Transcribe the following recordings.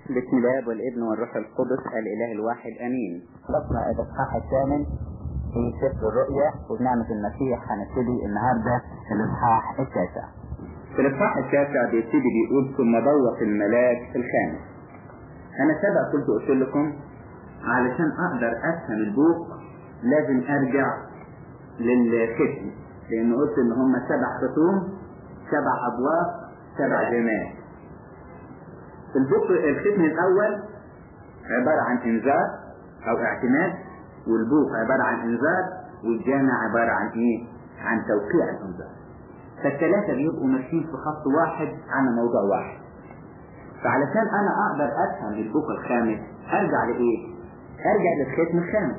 بسم الله والابن والروح القدس الاله الواحد امين خلصنا الاصحاح الثامن في سفر الرؤيا وبنعمة المسيح هنبتدي النهارده الاصحاح التاسع. في الاصحاح التاسع بيبتدي بيقول ثم ضوق الملاك الخامس انا سبق كنت قلت لكم علشان اقدر افهم البوق لازم ارجع للختم لان قلت ان هم سبع ختوم سبع ابواب سبع جمال البوق الختم الاول عبارة عن انذار او اعتماد والبوق عبارة عن انذار والجامع عبارة عن ايه عن توقيع الانذار فالثلاثة بيبقوا ماشيين في خط واحد عن موضوع واحد فعلشان انا اقدر افهم البوق الخامس ارجع لايه ارجع للختم الخامس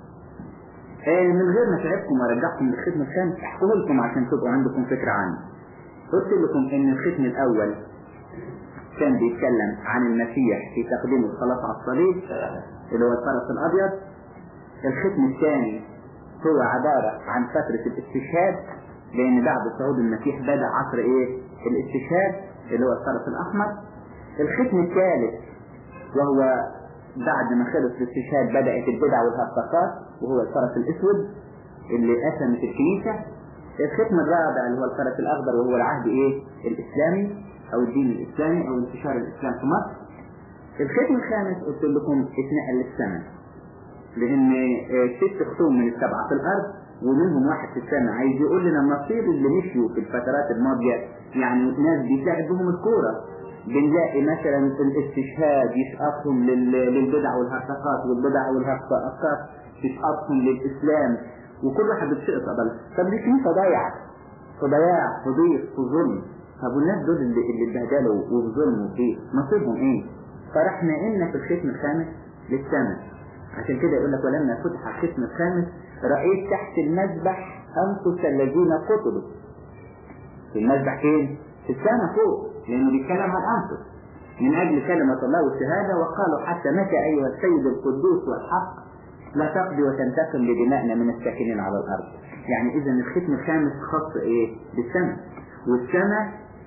آه من غير ما اتعبكم وارجعكم للختم الخامس احكيه لكم عشان تبقوا عندكم فكرة عنه قلت لكم ان الختم الاول كان بيتكلم عن المسيح في تقديم الخلاص على الصليب اللي هو الفرس الابيض الختم الثاني هو عبارة عن فترة الاستشهاد لان بعد صعود المسيح بدأ عصر ايه الاستشهاد اللي هو الفرس الاحمر الختم الثالث وهو بعد ما خلص الاستشهاد بدأت البدع والهرطقات وهو الفرس الاسود اللي قسمت الكنيسة الختم الرابع اللي هو الفرس الاخضر وهو العهد ايه الاسلامي او الدين الاسلامي او انتشار الاسلام في مصر الختم الخامس قلت لكم اتنقل للسماء لان ست ختوم من السبعة في الارض ومنهم واحد في السماء عايز يقول لنا النصيب اللي مشيوا في الفترات الماضية يعني ناس بيساعد بهم الكورة بنلاقي مثلا الاستشهاد يسقطهم للبدع والهرطقات والبدع والهرطقات يسقطهم للاسلام وكل واحد بتسقط قبل طب دي كنيسة ضايعة في ضياع في ضيق في ظلم طب والناس دول اللي اللي اتبهدلوا وظلموا فيه نصيبهم ايه؟ فراح نقلنا في الختم الخامس للسماء عشان كده يقول لك ولما فتح الختم الخامس رأيت تحت المذبح أنفس الذين قتلوا في المذبح فين؟ في السماء فوق لأنه بيتكلم عن أنفس من أجل كلمة الله والشهادة وقالوا حتى متى أيها السيد القدوس والحق لا تقضي وتنتقم لدمائنا من الساكنين على الأرض يعني إذا الختم الخامس خاص إيه؟ بالسماء والسماء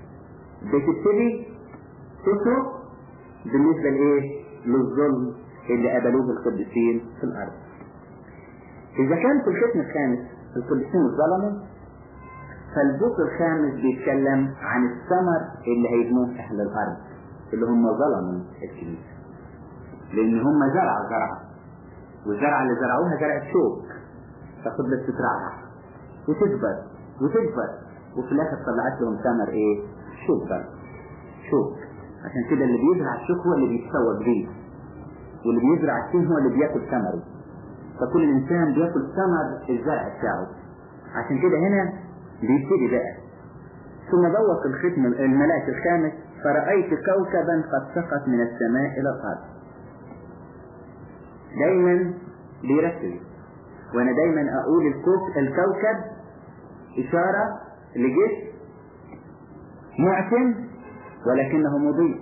بتبتدي تسرق بالنسبة لإيه؟ للظلم اللي قبلوه القديسين في الأرض. إذا كان في الختم الخامس القديسين ظلموا فالبوق الخامس بيتكلم عن الثمر اللي هيبنوه أهل الأرض اللي هم ظلموا الكنيسة. لأن هم زرعوا زرعة والزرعة اللي زرعوها زرعة شوك ففضلت تزرعها وتكبر وتكبر وفي الآخر طلعت لهم ثمر إيه؟ شوك بقى شوك عشان كده اللي بيزرع الشوك هو اللي بيتسوق بيه واللي بيزرع التين هو اللي بياكل ثمره فكل انسان بياكل ثمر الزرع بتاعه عشان كده هنا بيبتدي بقى ثم ذوق الختم الملاك الخامس فرأيت كوكبا قد سقط من السماء إلى الأرض دايما بيركز وانا دايما اقول الكوك الكوكب اشارة لجسم معتم ولكنه مضيء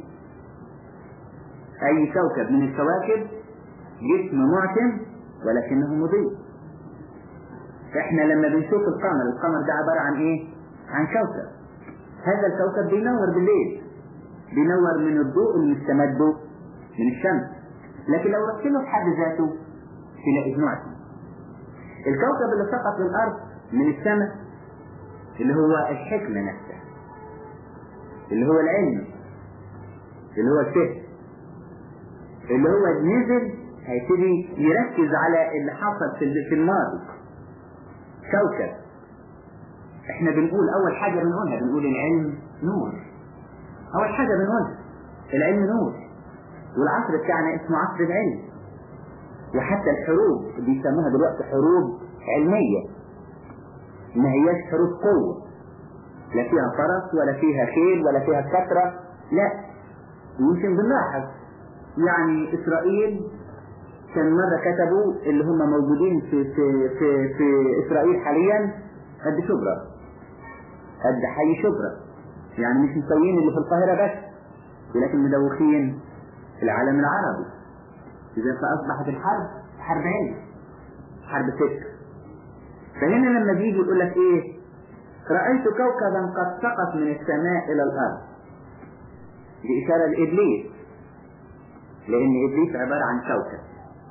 أي كوكب من الكواكب جسم معتم ولكنه مضيء احنا لما بنشوف القمر القمر ده عبارة عن ايه عن كوكب هذا الكوكب بينور بالليل بينور من الضوء اللي مستمده من الشمس لكن لو رحت له في حد ذاته تلاقيه معتم الكوكب اللي سقط للأرض من السماء اللي هو الحكمة نفسها اللي هو العلم اللي هو الفهم اللي هو نزل هيبتدي يركز على اللي حصل في في الماضي كوكب احنا بنقول اول حاجة بنقولها بنقول العلم نور اول حاجة بنقولها العلم نور والعصر بتاعنا اسمه عصر العلم وحتى الحروب بيسموها دلوقتي حروب علمية ما هياش حروب قوة لا فيها فرس ولا فيها خيل ولا فيها كثرة لا يمكن بنلاحظ يعني إسرائيل كان مرة كتبوا اللي هم موجودين في في في, في إسرائيل حاليا قد شبرا قد حي شبرا يعني مش مسويين اللي في القاهرة بس ولكن مدوخين العالم العربي إذا فأصبحت الحرب حرب علم حرب فكر فهنا لما بيجي يقول لك إيه رأيت كوكبا قد سقط من السماء إلى الأرض دي إشارة لإبليس لأن إبليس عبارة عن كوكب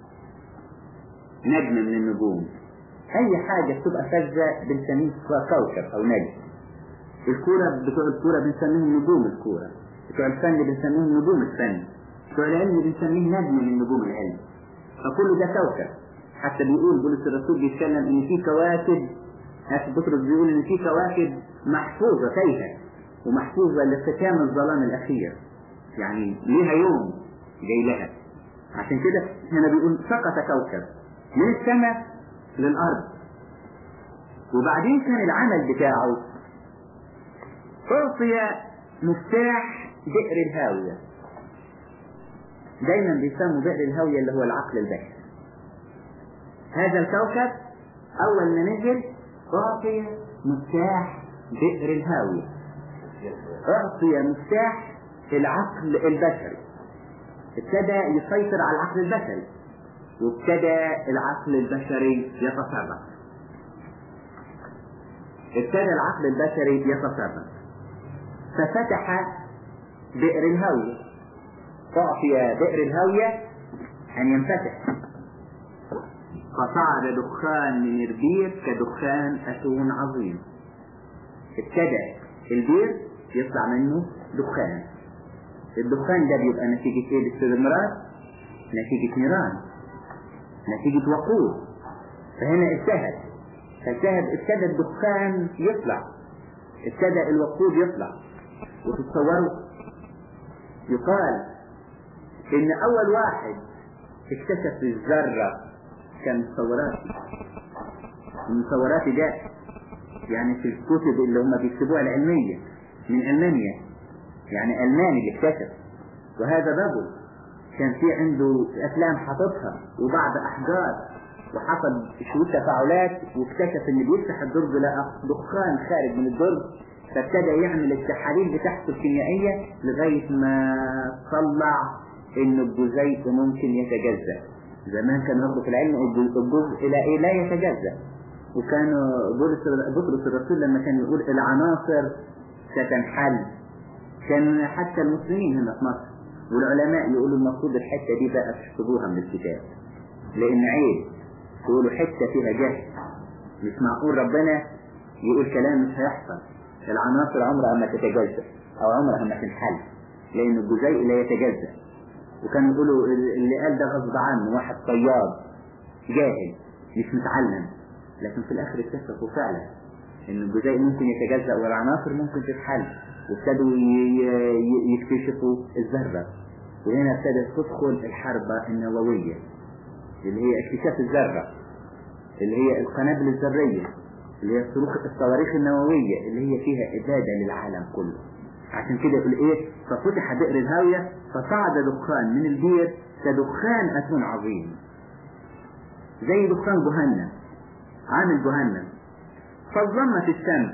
نجم من النجوم أي حاجة بتبقى فذة بنسميه كوكب أو نجم الكورة بتوع الكورة بنسميهم نجوم الكورة بتوع الفن بنسميهم نجوم الفن بتوع العلم بنسميه نجم من نجوم العلم فكل ده كوكب حتى بيقول بولس الرسول بيتكلم ان في كواكب حتى بطرس بيقول ان في كواكب محفوظة تايهة ومحفوظة لختام الظلام الأخير يعني ليها يوم جاي لها عشان كده هنا بيقول سقط كوكب من السماء للأرض وبعدين كان العمل بتاعه أعطي مفتاح بئر الهاوية دايما بيسموا بئر الهاوية اللي هو العقل البشري هذا الكوكب أول ما نزل أعطي مفتاح بئر الهاوية أعطي مفتاح العقل البشري ابتدى يسيطر على العقل البشري وابتدى العقل البشري يتصرف ابتدى العقل البشري يتصرف ففتح بئر الهاوية أعطي بئر الهاوية أن ينفتح فصعد دخان من البير كدخان أتون عظيم ابتدى البير يطلع منه دخان الدخان ده بيبقى نتيجة ايه الاستمرار نتيجة نيران نتيجة وقود فهنا اجتهد فاجتهد ابتدى الدخان يطلع ابتدى الوقود يطلع وتتصوروا يقال ان اول واحد اكتشف الذرة كان مصوراتي المصوراتي ده يعني في الكتب اللي هم بيكتبوها العلمية من ألمانيا يعني ألماني اللي اكتشف وهذا رجل كان في عنده أفلام حاططها وبعد أحجار وحصل شوية تفاعلات واكتشف إن بيفتح الدرج لقى دخان خارج من الدرج فابتدى يعمل التحاليل بتاعته الكيميائية لغاية ما طلع إن الجزيء ممكن يتجزأ زمان كان ياخدوا في العلم الجزء إلى إيه لا يتجزأ وكان بولس بطرس الرسول لما كان يقول العناصر ستنحل كان حتى المسلمين هنا في مصر والعلماء يقولوا المفروض الحتة دي بقى تكتبوها من الكتاب لأن عيب تقولوا حتة فيها جهل مش معقول ربنا يقول كلام مش هيحصل العناصر عمرها ما تتجزأ أو عمرها ما تنحل لأن الجزيء لا يتجزأ وكانوا يقولوا اللي قال ده غصب عنه واحد صياد جاهل مش متعلم لكن في الاخر اكتشفوا فعلا ان الجزيء ممكن يتجزأ والعناصر ممكن تتحل وابتدوا يكتشفوا الذرة وهنا ابتدت تدخل الحربة النووية اللي هي اكتشاف الذرة اللي هي القنابل الذرية اللي هي الصاروخ الصواريخ النووية اللي هي فيها إبادة للعالم كله عشان كده يقول ايه ففتح بئر الهاوية فصعد دخان من البير كدخان أتون عظيم زي دخان جهنم عامل جهنم فظلمت الشمس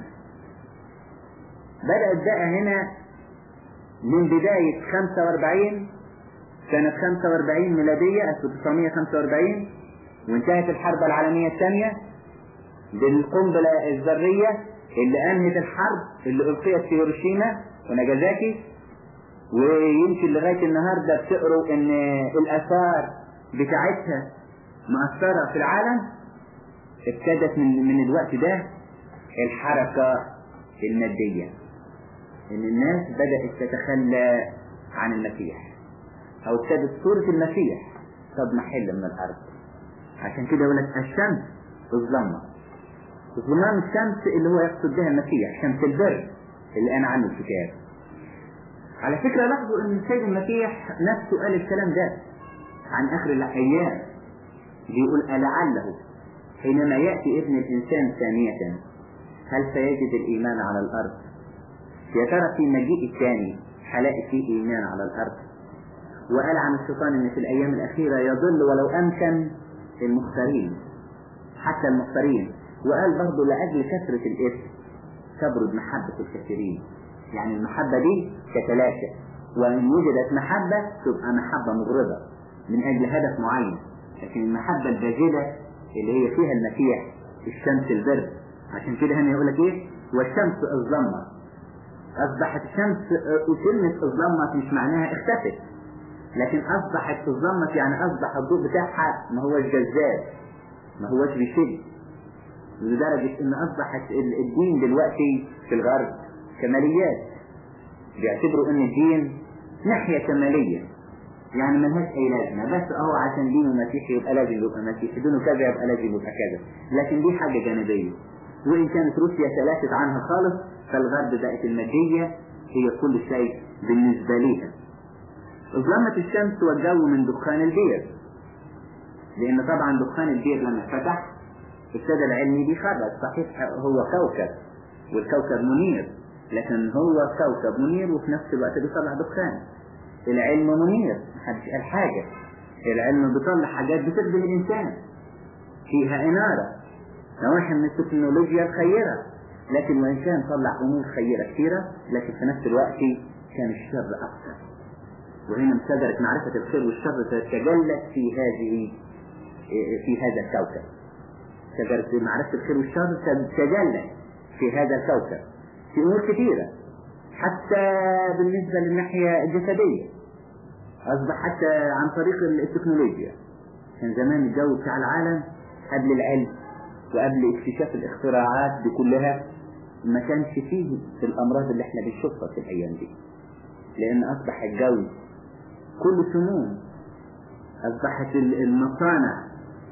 بدأت بقى هنا من بداية 45 سنة 45 ميلادية 1945 وانتهت الحرب العالمية الثانية بالقنبلة الذرية اللي أنهت الحرب اللي ألقيت في هيروشيما وناجازاكي ويمكن لغاية النهاردة بتقروا إن الآثار بتاعتها مؤثرة في العالم ابتدت من من الوقت ده الحركة المادية إن الناس بدأت تتخلى عن المسيح أو ابتدت صورة المسيح تضمحل من الأرض عشان كده يقول لك الشمس الظلمة ظلام الشمس اللي هو يقصد بها المسيح شمس البر اللي أنا عنه الكتاب على فكرة لاحظوا أن السيد المسيح نفسه قال الكلام ده عن آخر الأيام بيقول ألعله حينما يأتي ابن الإنسان ثانية هل سيجد الإيمان على الأرض يا ترى في مجيء الثاني هلاقي فيه إيمان على الأرض وقال عن الشيطان أن في الأيام الأخيرة يضل ولو أمكن المختارين حتى المختارين وقال برضه لأجل كثرة الإثم تبرد محبة الكثيرين يعني المحبة دي تتلاشى وإن وجدت محبة تبقى محبة مغرضة من أجل هدف معين لكن المحبة الباجلة اللي هي فيها المسيح الشمس البر عشان كده هنا يقول لك ايه والشمس اظلمت اصبحت الشمس وكلمة اظلمت مش معناها اختفت لكن أصبحت تظلمت يعني أصبح الضوء بتاعها ما هوش جذاب ما هوش بيشد لدرجة إن أصبحت الدين دلوقتي في الغرب كماليات بيعتبروا إن الدين ناحية كمالية يعني ملهاش أي لازمة بس أهو عشان دينه مسيحي يبقى لازم يبقى مسيحي دينه كذا يبقى لازم يبقى كذا لكن دي حاجة جانبية وإن كانت روسيا تلاشت عنها خالص فالغرب بقت المادية هي كل شيء بالنسبة ليها ظلمت الشمس والجو من دخان البير لأن طبعا دخان البير لما فتح ابتدى العلم بيخرج صحيح هو كوكب والكوكب منير لكن هو كوكب منير وفي نفس الوقت بيطلع دخان العلم منير محدش قال حاجة العلم بيطلع حاجات بتخدم الإنسان فيها إنارة نواحي من التكنولوجيا الخيرة لكن وإن كان طلع أمور خيرة كثيرة لكن في نفس الوقت كان الشر أكثر وهنا امتدرت معرفة الخير والشر تتجلت في هذه في هذا الكوكب شجرة معرفة الخير والشر تجلت في هذا الكوكب في أمور كثيرة حتى بالنسبة للناحية الجسدية أصبح حتى عن طريق التكنولوجيا كان زمان الجو بتاع العالم قبل العلم وقبل اكتشاف الاختراعات دي كلها ما كانش فيه الأمراض اللي احنا بنشوفها في الأيام دي لأن أصبح الجو كله سموم أصبحت المصانع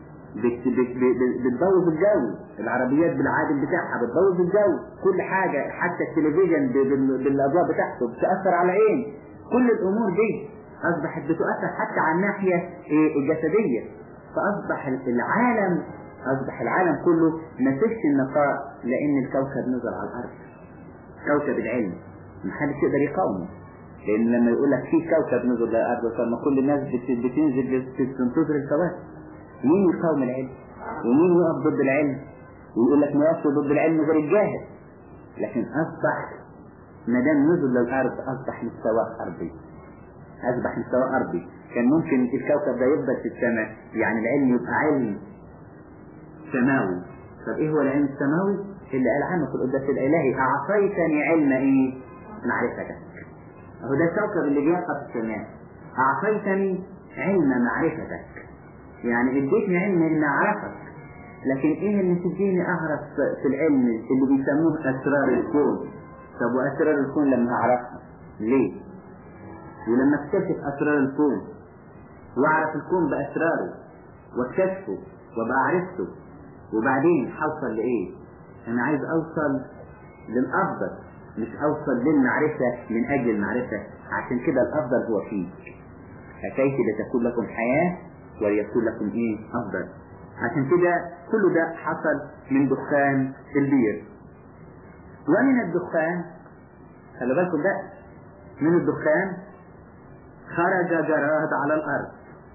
بتبوظ الجو العربيات بالعادل بتاعها بتبوظ الجو كل حاجة حتى التلفزيون بالأضواء بتاعته بتأثر على عين كل الأمور دي أصبحت بتؤثر حتى على الناحية الجسدية فأصبح العالم أصبح العالم كله ما فيش النقاء لأن الكوكب نزل على الأرض كوكب العلم محدش يقدر يقاومه لأن لما يقول لك في كوكب نزل على الأرض فما كل الناس بتنزل تنتظر الكواكب مين يقاوم العلم ومين يقف ضد العلم ويقول لك ما يقف ضد العلم غير الجاهل لكن أصبح ما دام نزل للأرض أصبح مستواه أرضي أصبح مستواه أرضي كان ممكن الكوكب ده يفضل في السماء يعني العلم يبقى علم سماوي طب ايه هو العلم السماوي اللي قال عنه في القداس الالهي اعطيتني علم ايه معرفتك اهو ده الكوكب اللي بيبقى في السماء اعطيتني علم معرفتك يعني اديتني علم ان اعرفك لكن ايه اللي تديني اعرف في العلم اللي بيسموه اسرار الكون طب واسرار الكون لما اعرفها ليه ولما اكتشف اسرار الكون واعرف الكون باسراره واكتشفه وابقى عرفته وبعدين حوصل لايه انا عايز اوصل للافضل مش اوصل للمعرفة من اجل المعرفة عشان كده الافضل هو فيك اتيت لتكون لكم حياة وليكون لكم ايه افضل عشان كده كل ده حصل من دخان البير ومن الدخان خلي بالكم بقى من الدخان خرج جراد على الارض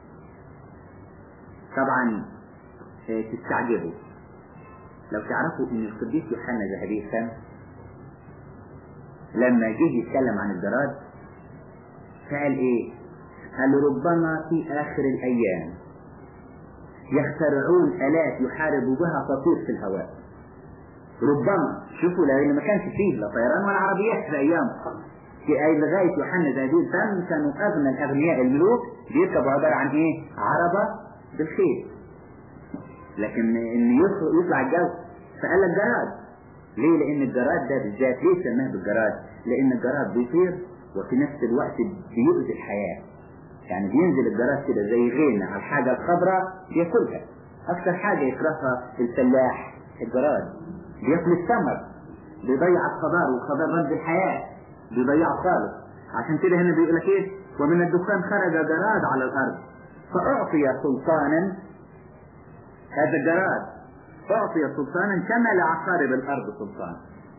طبعا تستعجبوا لو تعرفوا ان القديس يوحنا ذهبي الفم لما جه يتكلم عن الجراد فقال ايه قال ربما في اخر الايام يخترعون الات يحاربوا بها تطير في الهواء ربما شوفوا لان ما كانش فيه لا طيران ولا عربيات في الايام في اي لغايه يوحنا ذهبي الفم كانوا اغنى الاغنياء الملوك بيركبوا عباره عن ايه عربه بالخيل لكن ان يطلع الجو فقال لك جراد ليه لان الجراد ده بالذات ليه سماه بالجراد لان الجراد بيطير وفي نفس الوقت بيؤذي الحياة يعني بينزل الجراد كده زي غينا على الحاجة الخضراء بياكلها اكثر حاجة يكرهها الفلاح الجراد بياكل الثمر بيضيع الخضار والخضار رمز الحياة بيضيعه خالص عشان كده هنا بيقول لك ايه ومن الدخان خرج جراد على الارض فأعطي سلطانا هذا الجراد أعطي سلطانا كما لعقارب الأرض سلطان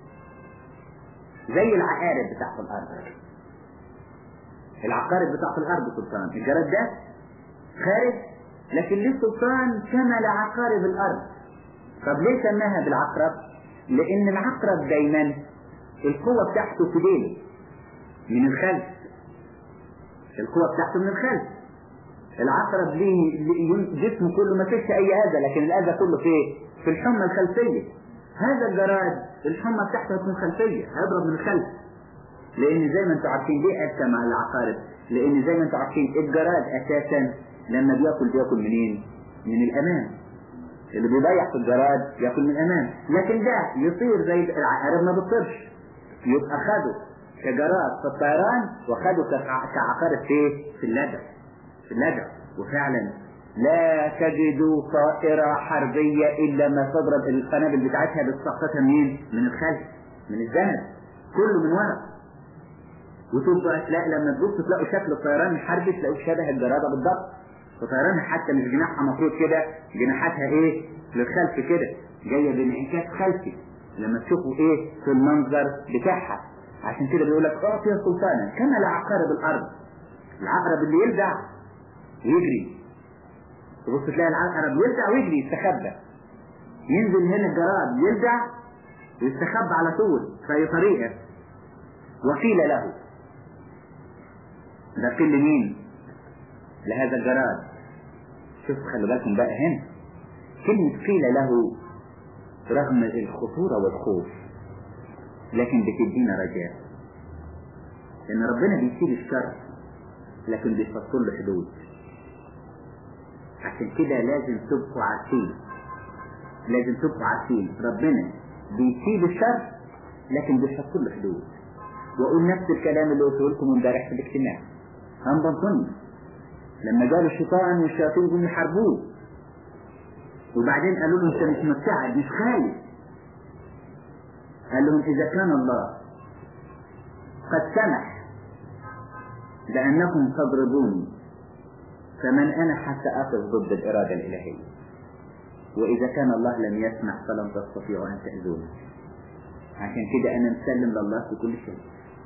زي العقارب بتاعت الأرض العقارب بتاعت الأرض سلطان الجراد ده خارج لكن ليه سلطان كما لعقارب الأرض طب ليه سماها بالعقرب لأن العقرب دايما القوة بتاعته في ديله من الخلف القوة بتاعته من الخلف العقرب ليه جسمه كله ما فيش اي اذى لكن الاذى كله في في الحمى الخلفيه هذا الجراد الحمى بتاعته هتكون خلفيه هيضرب من الخلف لان زي ما انتم عارفين ليه اذكى مع العقارب لان زي ما انتم عارفين الجراد اساسا لما بياكل بياكل منين من الامام اللي بيضيع في الجراد ياكل من الامام لكن ده يطير زي العقارب ما بتطيرش يبقى خده كجراد في الطيران وخده كعقارب في في اللدغ في اللدغ وفعلا لا تجد طائرة حربية إلا ما تضرب القنابل بتاعتها بتسقطها منين؟ من الخلف من الذهب كله من ورا وتبقى تلاقي لما تبص تلاقوا شكل الطيران الحربي تلاقوا شبه الجرادة بالضبط وطيرانها حتى مش جناحها مفروض كده جناحاتها ايه للخلف كده جاية بانعكاس خلفي لما تشوفوا ايه في المنظر بتاعها عشان كده بيقول لك اعطي سلطانا كما لعقارب الارض العقرب اللي يلدع ويجري تبص تلاقي العقرب يلدع ويجري يستخبى ينزل هنا الجراد يلدع ويستخبى على طول في اي طريقه وقيل له ده قيل لمين لهذا الجراد شوف خلي بالكم بقى هنا كلمة قيل له رغم الخطورة والخوف لكن بتدينا رجاء ان ربنا بيسيب الشر لكن بيحط له حدود عشان كده لازم تبقوا عارفين لازم تبقوا عارفين ربنا بيسيب الشر لكن بيحط له حدود واقول نفس الكلام اللي قلته لكم امبارح في الاجتماع انبطني لما جاء الشيطان والشياطين جم يحاربوه وبعدين قالوا له انت مش متساعد مش خايف قال لهم اذا كان الله قد سمح بانكم تضربوني فمن انا حتى اقف ضد الاراده الالهيه واذا كان الله لم يسمح فلن تستطيعوا ان تاذوني عشان كده انا مسلم لله في كل شيء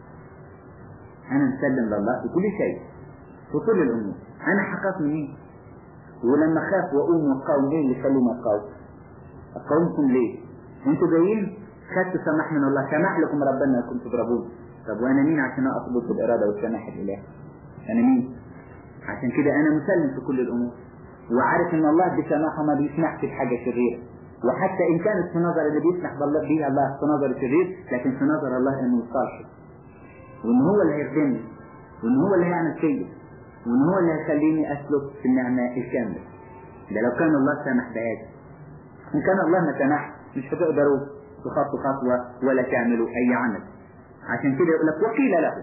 انا مسلم لله في كل شيء في كل الامور انا حقق منين ولما خاف واقوم وقاوم ايه اللي خلوني اقاوم اقاومكم ليه انتوا جايين خدتوا سماح من الله سمح لكم ربنا انكم تضربوني طب وانا مين عشان اقف ضد الاراده والسماح الاله انا مين عشان كده انا مسلم في كل الامور وعارف ان الله بسماحه ما بيسمحش بحاجه شريره وحتى ان كانت في نظر اللي بيسمح بالله بيها الله في نظر شرير لكن في نظر الله انه صالح وان هو اللي هيخدمني وان هو اللي هيعمل فيا وان هو اللي هيخليني اسلك في النعمه الكامله ده لو كان الله سامح بهذا ان كان الله ما سمح مش هتقدروا تخطوا خطوه ولا تعملوا اي عمل عشان كده يقول لك وقيل له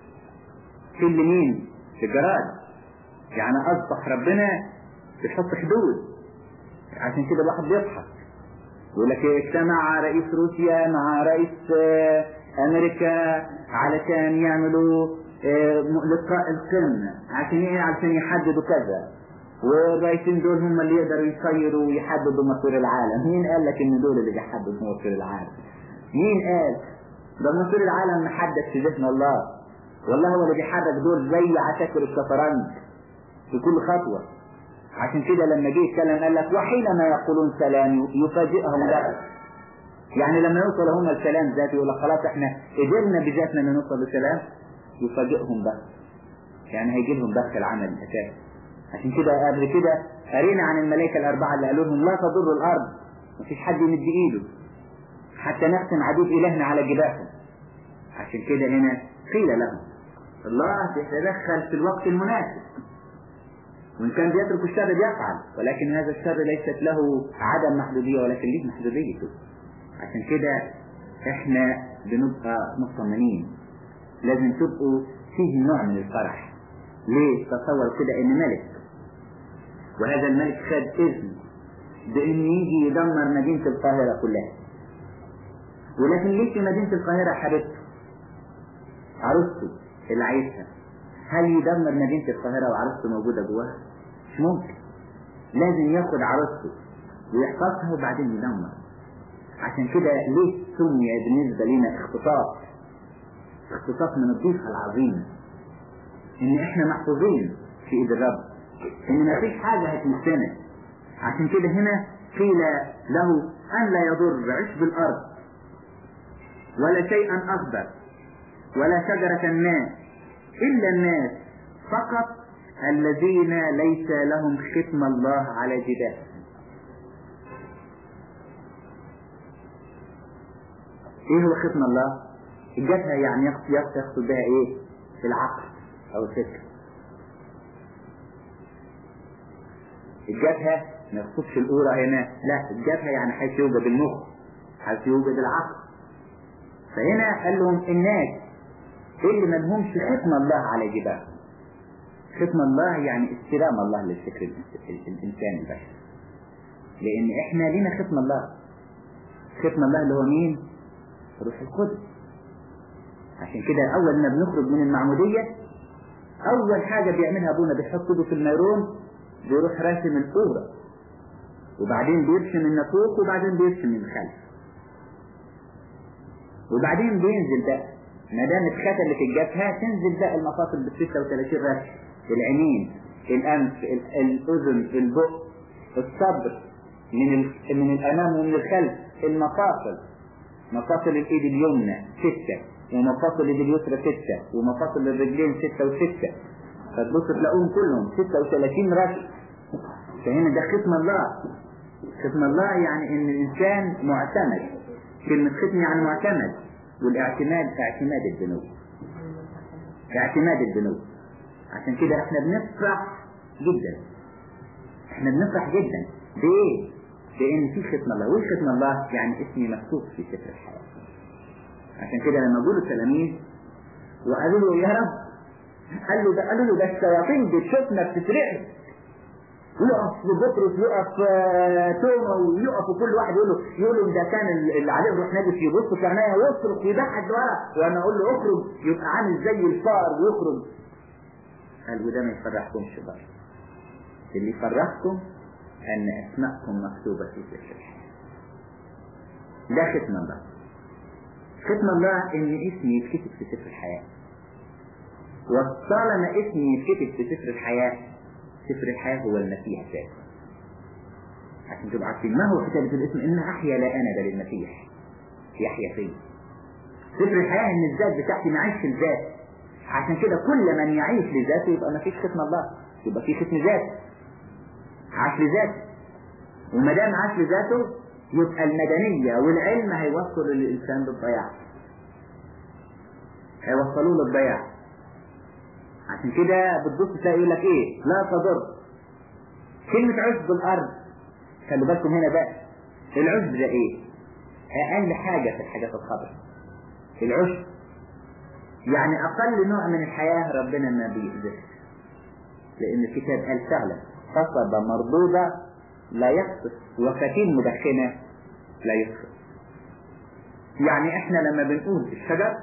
في مين في الجراد يعني اصبح ربنا بيحط حدود عشان كده الواحد بيضحك يقول لك اجتمع رئيس روسيا مع رئيس امريكا علشان يعملوا لقاء القمة عشان ايه عشان يحددوا كذا والرئيسين دول هم اللي يقدروا يصيروا ويحددوا مصير العالم مين قال لك ان دول اللي بيحددوا مصير العالم مين قال ده مصير العالم محدد في ذهن الله والله هو اللي بيحرك دول زي عساكر الشطرنج في كل خطوة عشان كده لما جه يتكلم قال لك وحينما يقولون سلام يفاجئهم ذلك يعني لما يوصل هم الكلام ذاته يقول لك خلاص احنا قدرنا بذاتنا ان نوصل لسلام يفاجئهم بقى يعني هيجي لهم بخ العمل الاساسي عشان كده قبل كده قرينا عن الملائكه الاربعه اللي قالوا لهم لا تضر الارض مفيش حد يمد ايده حتى نختم عدود الهنا على جباههم عشان كده هنا قيل لهم الله يتدخل في الوقت المناسب وإن كان بيترك الشر بيفعل ولكن هذا الشر ليست له عدم محدودية ولكن ليه محدوديته عشان كده احنا بنبقى مطمئنين لازم تبقوا فيه نوع من الفرح ليه تصور كده ان ملك وهذا الملك خد اذن بان يجي يدمر مدينة القاهرة كلها ولكن ليه في مدينة القاهرة حبيبته عروسته اللي عايزها هل يدمر مدينة القاهرة وعروسته موجودة جواها؟ مش ممكن لازم ياخد عروسته ويحفظها وبعدين يدمر عشان كده ليه سمي بالنسبة لنا اختطاف اختطاف من الضيفة العظيمة ان احنا محفوظين في ايد الرب ان ما فيش حاجة هتمسنا عشان كده هنا قيل له ان لا يضر عش بالارض ولا شيئا اخضر ولا شجرة ما إلا الناس فقط الذين ليس لهم ختم الله على جباههم ايه هو ختم الله الجبهة يعني يقصد بها ايه العقل او الفكر الجبهة ما يقصدش الأورة هنا لا الجبهة يعني حيث يوجد المخ حيث يوجد العقل فهنا قال لهم الناس اللي ما لهمش ختم الله على جباههم ختم الله يعني استلام الله للفكر الإنسان البشري لأن إحنا لنا ختم الله ختم الله اللي هو مين؟ روح القدس عشان كده أول ما بنخرج من المعمودية أول حاجة بيعملها أبونا بيحط ايده في الميرون بيروح راسم الأورة وبعدين بيرسم النافوخ وبعدين بيرسم من الخلف وبعدين بينزل بقى ما دام اتختلت الجبهة تنزل بقى المفاصل بال 36 رسم العينين الأنف الأذن البق الصدر من ال... من الأمام ومن الخلف المفاصل مفاصل الإيد اليمنى ستة ومفاصل اليد اليسرى ستة ومفاصل الرجلين ستة وستة فتبص تلاقوهم كلهم ستة وثلاثين رسم فهنا ده ختم الله ختم الله يعني ان الانسان معتمد كلمة ختم يعني معتمد والاعتماد اعتماد الذنوب اعتماد الذنوب عشان كده احنا بنفرح جدا احنا بنفرح جدا بايه؟ لان في ختم الله وايه ختم الله؟ يعني اسمي مكتوب في سفر الحياه عشان كده لما جولوا التلاميذ وقالوا له يا رب قال له ده قالوا له ده الشياطين بتشوفنا بتسرقنا يقف بطرس يقف توما ويقف وكل واحد يقول له يقول له ده كان اللي عليه روح نجس يبص في عينيا ويصرخ ويضحك ورا وانا اقول له اخرج يبقى عامل زي الفار ويخرج قال وده ما يفرحكمش بقى اللي يفرحكم ان اسماءكم مكتوبه في سفر الحياه ده ختم الله ختم الله ان اسمي يتكتب في سفر الحياة وطالما اسمي يتكتب في سفر الحياة سفر الحياة هو المسيح ذاته عشان تبقوا عارفين ما هو كتابة الاسم ان احيا لا انا بل المسيح يحيا فيه سفر الحياة ان الذات بتاعتي ما عيش في الذات عشان كده كل من يعيش لذاته يبقى ما فيش ختم الله يبقى في ختم ذات عاش لذاته وما دام عاش لذاته يبقى المدنية والعلم هيوصلوا للإنسان للضياع هيوصلوه للضياع عشان كده بتبص تلاقي يقول لك ايه لا تضر كلمة عشب الأرض خلوا بالكم هنا بقى العشب ده ايه أقل حاجة في الحاجات الخضراء العشب يعني أقل نوع من الحياة ربنا ما بيقدرش لأن الكتاب قال فعلا قصبة مردودة لا يقصف وفتيل مدخنة لا يقصف يعني احنا لما بنقول الشجر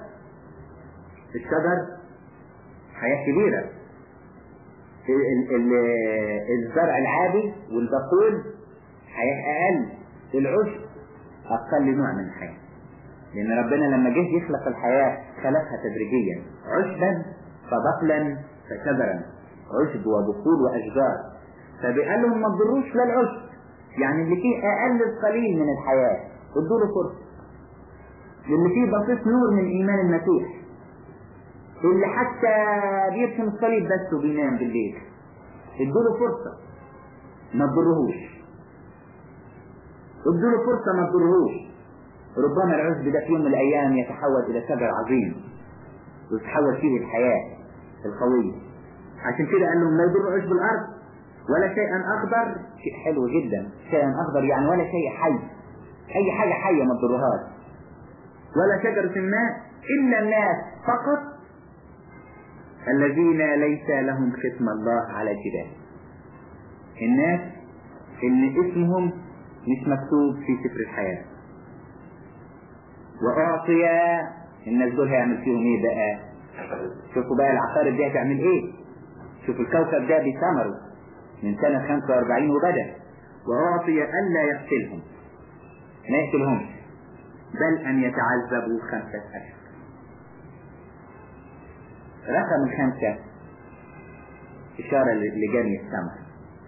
الشجر حياة كبيرة ال ال الزرع العادي والبقول حياة أقل العشب أقل نوع من الحياة لأن ربنا لما جه يخلق الحياة خلقها تدريجيا عشبا فبقلا فشجرا عشب وبقول وأشجار فبقال لهم ما تضروش لا العشب يعني اللي فيه أقل القليل من الحياة ادوا له فرصة اللي فيه بسيط نور من إيمان المسيح اللي حتى بيرسم الصليب بس وبينام بالليل ادوا له فرصة ما تضرهوش ادوا له فرصة ما تضرهوش ربما العشب ده في يوم من الأيام يتحول إلى شجر عظيم ويتحول فيه الحياة القوية عشان كده قال لهم لا يضر عشب الأرض ولا شيئا أخضر شيء حلو جدا شيئا أخضر يعني ولا شيء حي أي حاجة حية ما تضرهاش ولا شجرة ما إلا الناس فقط الذين ليس لهم ختم الله على جبال الناس اللي اسمهم مش مكتوب في سفر الحياة وأعطي الناس دول هيعمل فيهم ايه بقى شوفوا بقى العقارب دي هتعمل ايه شوفوا الكوكب ده بثمره من سنة 45 وبدأ وأعطي ألا يقتلهم ما يقتلهمش بل أن يتعذبوا خمسة أشهر رقم الخمسة إشارة لجني الثمر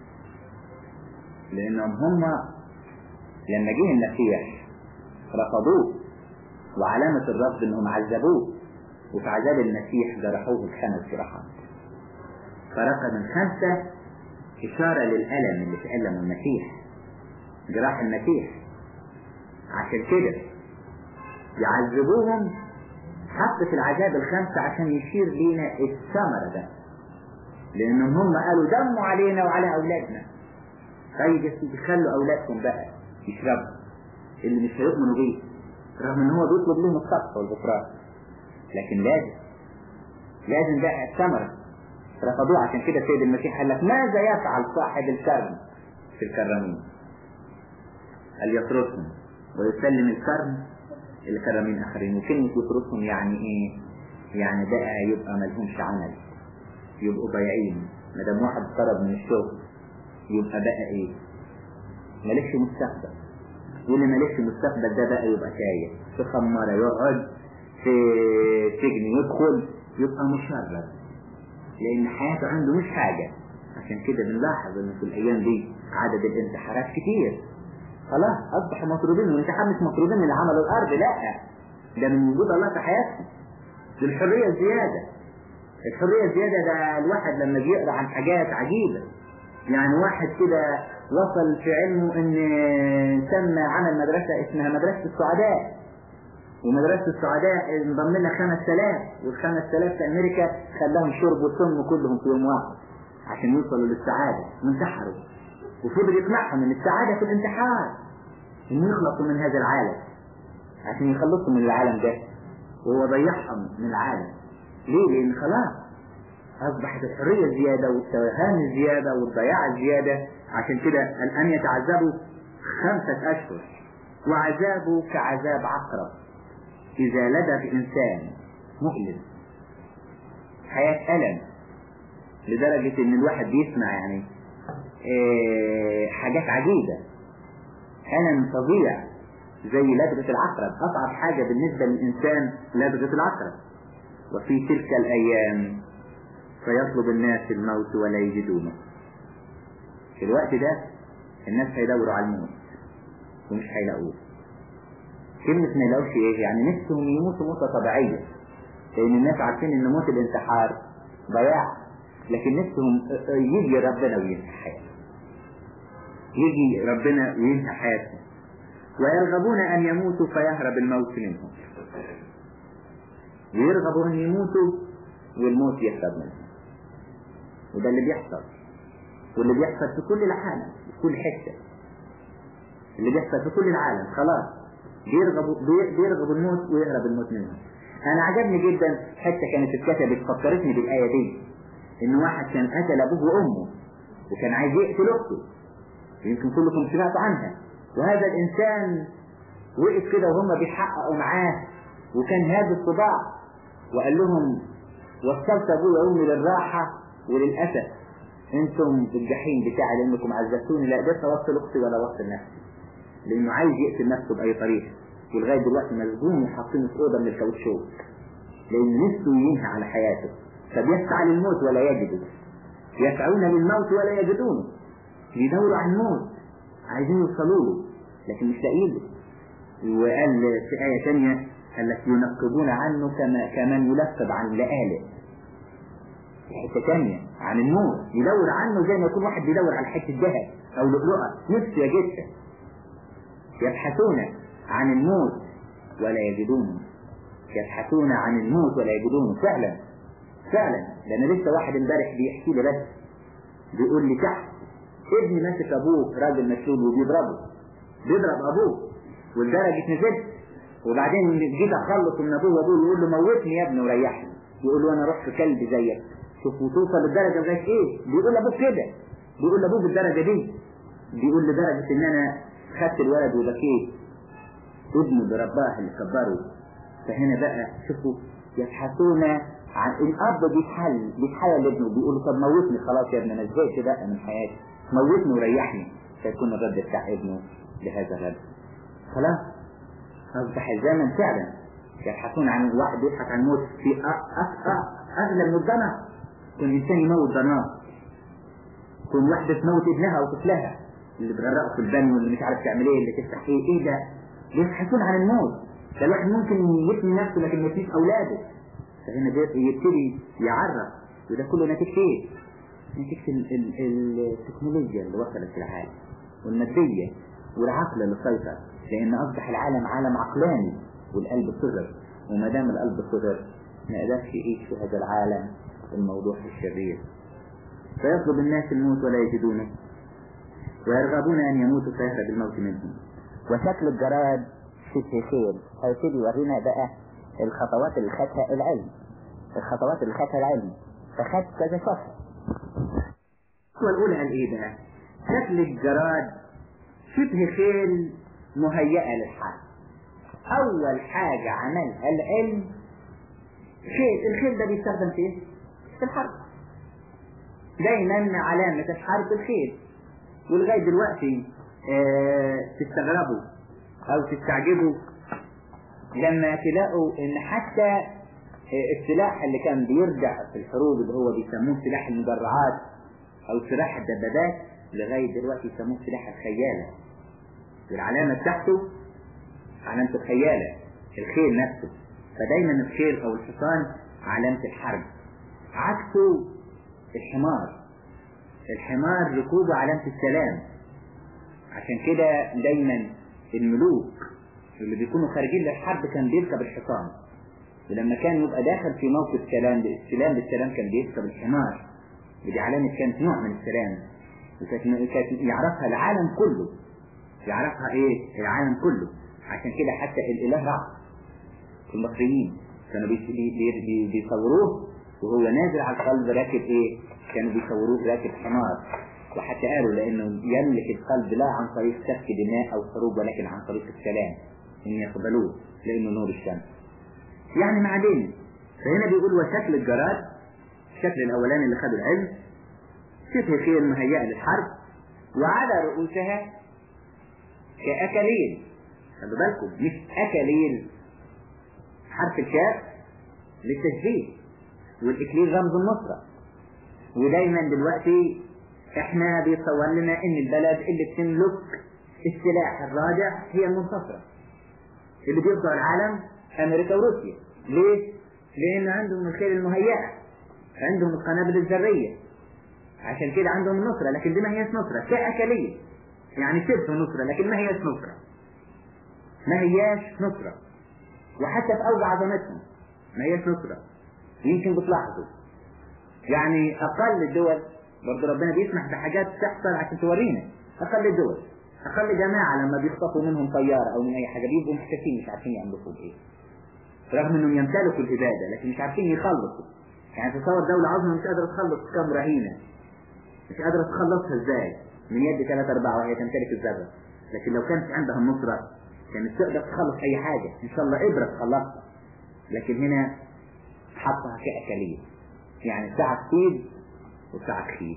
لأنهم هم لما جه المسيح رفضوه وعلامة الرفض انهم عذبوه وفي عذاب المسيح جرحوه بخمس جراحات فرقم الخمسة إشارة للألم اللي تألمه المسيح جراح المسيح عشان كده يعذبوهم حط في العذاب الخمسة عشان يشير لينا الثمرة ده لأنهم هم قالوا دموا علينا وعلى أولادنا طيب يا سيدي خلوا اولادكم بقى يشربوا اللي مش هيؤمنوا بيه رغم ان هو بيطلب لهم الصدقه والغفران لكن لازم لازم بقى الثمره رفضوه عشان كده السيد المسيح قال لك ماذا يفعل صاحب الكرم في الكرمين قال يطردهم ويسلم الكرم الكرمين اخرين وكلمة يطردهم يعني ايه يعني بقى يبقى ملهمش عمل يبقوا ضايعين ما دام واحد طرد من الشغل يبقى بقى ايه مالكش مستقبل واللي مالكش مستقبل ده بقى يبقى تايه في خمارة يقعد في سجن يدخل يبقى مشرد لان حياته عنده مش حاجة عشان كده بنلاحظ ان في الايام دي عدد الانتحارات كتير خلاص اصبح مطرودين والانتحار مش مطرودين من اللي عملوا الارض لا ده من وجود الله في حياتهم دي الحرية الزيادة الحرية الزيادة ده الواحد لما بيقرا عن حاجات عجيبة يعني واحد كده وصل في علمه ان سمى عمل مدرسة اسمها مدرسة السعداء ومدرسة السعداء انضم لها 5000 وال 5000 في امريكا خلاهم شربوا السم كلهم في يوم واحد عشان يوصلوا للسعادة وانتحروا وفضل يقنعهم ان السعادة في الانتحار ان يخلصوا من هذا العالم عشان يخلصوا من العالم ده وهو ضيعهم من العالم ليه؟ لان خلاص اصبحت الحرية الزيادة والتوهان الزيادة والضياع الزيادة عشان كده الان يتعذبوا خمسة اشهر وعذابه كعذاب عقرب اذا لدى انسان مؤلم حياة الم لدرجة ان الواحد بيسمع يعني إيه حاجات عجيبة ألم فظيع زي لدغة العقرب أصعب حاجة بالنسبة للإنسان لدغة العقرب وفي تلك الأيام فيطلب الناس الموت ولا يجدونه في الوقت ده الناس هيدوروا على الموت ومش هيلاقوه كلمة ما يلاقوش ايه يعني نفسهم يموتوا موتة طبيعية لأن الناس عارفين إن موت الانتحار ضياع لكن نفسهم يجي ربنا وينهي حياتهم يجي ربنا وينهي حياتهم ويرغبون أن يموتوا فيهرب الموت منهم ويرغبوا أن يموتوا والموت يهرب منهم وده اللي بيحصل واللي بيحصل في كل العالم في كل حتة اللي بيحصل في كل العالم خلاص بيرغبوا بيرغبوا الموت ويهرب الموت منهم أنا عجبني جدا حتة كانت اتكتبت فكرتني بالآية دي إن واحد كان قتل أبوه وأمه وكان عايز يقتل أخته يمكن كلكم سمعتوا عنها وهذا الإنسان وقف كده وهم بيحققوا معاه وكان هذا الصداع وقال لهم وصلت أبويا وأمي للراحة وللأسف أنتم في الجحيم بتاعي لأنكم عذبتوني لا قدرت أوصل أختي ولا أوصل نفسي لأنه عايز يقتل نفسه بأي طريقة ولغاية دلوقتي مسجون وحاطينه في أوضة من الكاوتشوك لأن نفسه ينهي على حياته فبيسعى للموت ولا يجده يسعون للموت ولا يجدونه يدوروا عن الموت عايزين يوصلوا له لكن مش لاقيين له وقال في آية ثانية قال لك ينقبون عنه كما كمن يلقب عن لآلئ في حتة ثانية عن الموت يدور عنه زي ما يكون واحد بيدور على حتة ذهب أو لؤلؤة نفسه يجدها يبحثون عن الموت ولا يجدونه يبحثون عن الموت ولا يجدونه فعلا فعلا ده انا لسه واحد امبارح بيحكي لي بس بيقول لي تحت ابني ماسك ابوه راجل مشلول وبيضربه بيضرب ابوه ولدرجة نزلت وبعدين جيت اخلص من ابوه وابوه يقول له موتني يا ابني وريحني يقول له انا رحت كلب زيك شوف وتوصل للدرجة زي ايه بيقول لابوه كده بيقول لابوه بالدرجة دي بيقول لدرجة ان انا خدت الولد وبكيت ابنه برباه اللي كبره فهنا بقى شوفوا يبحثون عن الاب بيتحل بيتحل لابنه بيقول طب موتني خلاص يا ابني انا زهقت بقى من حياتي موتني وريحني فيكون الرد بتاع ابنه لهذا الرد خلاص اصبح الزمن فعلا يبحثون عن الواحد يبحث عن الموت في اغلى من الضنا كل انسان يموت ضناه كل واحدة تموت ابنها او طفلها اللي بتغرقه في البن واللي مش عارف تعمل ايه اللي تفتح ايه ايه ده يبحثون عن الموت ده الواحد ممكن يبني نفسه لكن ما يبنيش اولاده فهنا يبتدي يعرف وده كله نتيجة ايه؟ نتيجة التكنولوجيا اللي وصلت في العالم والمادية والعقل اللي سيطر لأن أصبح العالم عالم عقلاني والقلب صغر وما دام القلب صغر ما قدرش يعيش في هذا العالم الموضوع الشرير فيطلب الناس الموت ولا يجدونه ويرغبون أن يموتوا فيهرب الموت منهم وشكل الجراد شبه خيل هيبتدي يورينا بقى الخطوات اللي خدها العلم الخطوات اللي خدها العلم فخد كذا شخص والأولى قال إيه بقى؟ شكل الجراد شبه خيل مهيئة للحرب أول حاجة عملها العلم خيل الخيل ده بيستخدم في إيه؟ في الحرب دايما علامة الحرب الخيل ولغاية دلوقتي آه تستغربوا أو تستعجبوا لما تلاقوا إن حتى آه السلاح اللي كان بيرجع في الحروب اللي هو بيسموه سلاح المدرعات أو سلاح الدبابات لغاية دلوقتي يسموه سلاح الخيالة والعلامة بتاعته علامة الخيالة الخيل نفسه فدايما الخيل أو الحصان علامة الحرب عكسه الحمار الحمار ركوبه علامة السلام عشان كده دايما الملوك اللي بيكونوا خارجين للحرب كان بيركب الحصان ولما كان يبقى داخل في موقف سلام باستلام بالسلام كان بيركب الحمار ودي علامة كانت نوع من السلام وكانت يعرفها العالم كله يعرفها ايه العالم كله عشان كده حتى الاله رع المصريين كانوا بيصوروه وهو نازل على القلب راكب ايه كانوا بيصوروه راكب حمار وحتى قالوا لانه يملك القلب لا عن طريق سفك دماء او حروب ولكن عن طريق السلام ان يقبلوه لانه نور الشمس يعني ما علينا فهنا بيقول وشكل الجراد الشكل الاولاني اللي خده العلم شبه خيل مهيئة للحرب وعلى رؤوسها كأكاليل خلوا بالكم مش أكاليل حرف الكاف للتشبيه والإكليل رمز النصرة ودايما دلوقتي احنا بيتصور لنا ان البلد اللي بتملك السلاح الراجع هي المنتصرة اللي بيخضع العالم امريكا وروسيا ليه؟ لان عندهم الخيل المهيئة عندهم القنابل الذرية عشان كده عندهم النصرة لكن دي ما هيش نصرة كأكلية يعني شبه نصرة لكن ما هيش نصرة ما هياش نصرة وحتى في أوج عظمتهم ما هياش نصرة يمكن بتلاحظوا يعني أقل الدول برضه ربنا بيسمح بحاجات تحصل عشان تورينا أقل الدول أقل جماعة لما بيخطفوا منهم طيارة أو من أي حاجة بيبقوا محتاسين مش عارفين يعملوا بإيه رغم إنهم يمتلكوا الإبادة لكن مش عارفين يخلصوا يعني تصور دولة عظمى مش قادرة تخلص كام رهينة مش قادرة تخلصها ازاي من يد ثلاثة أربعة وهي تمتلك الذرة لكن لو كانت عندها النصرة كانت تقدر تخلص أي حاجة إن شاء الله إبرة تخلصها لكن هنا حطها كأكلية يعني ساعة خيد وساعة خيد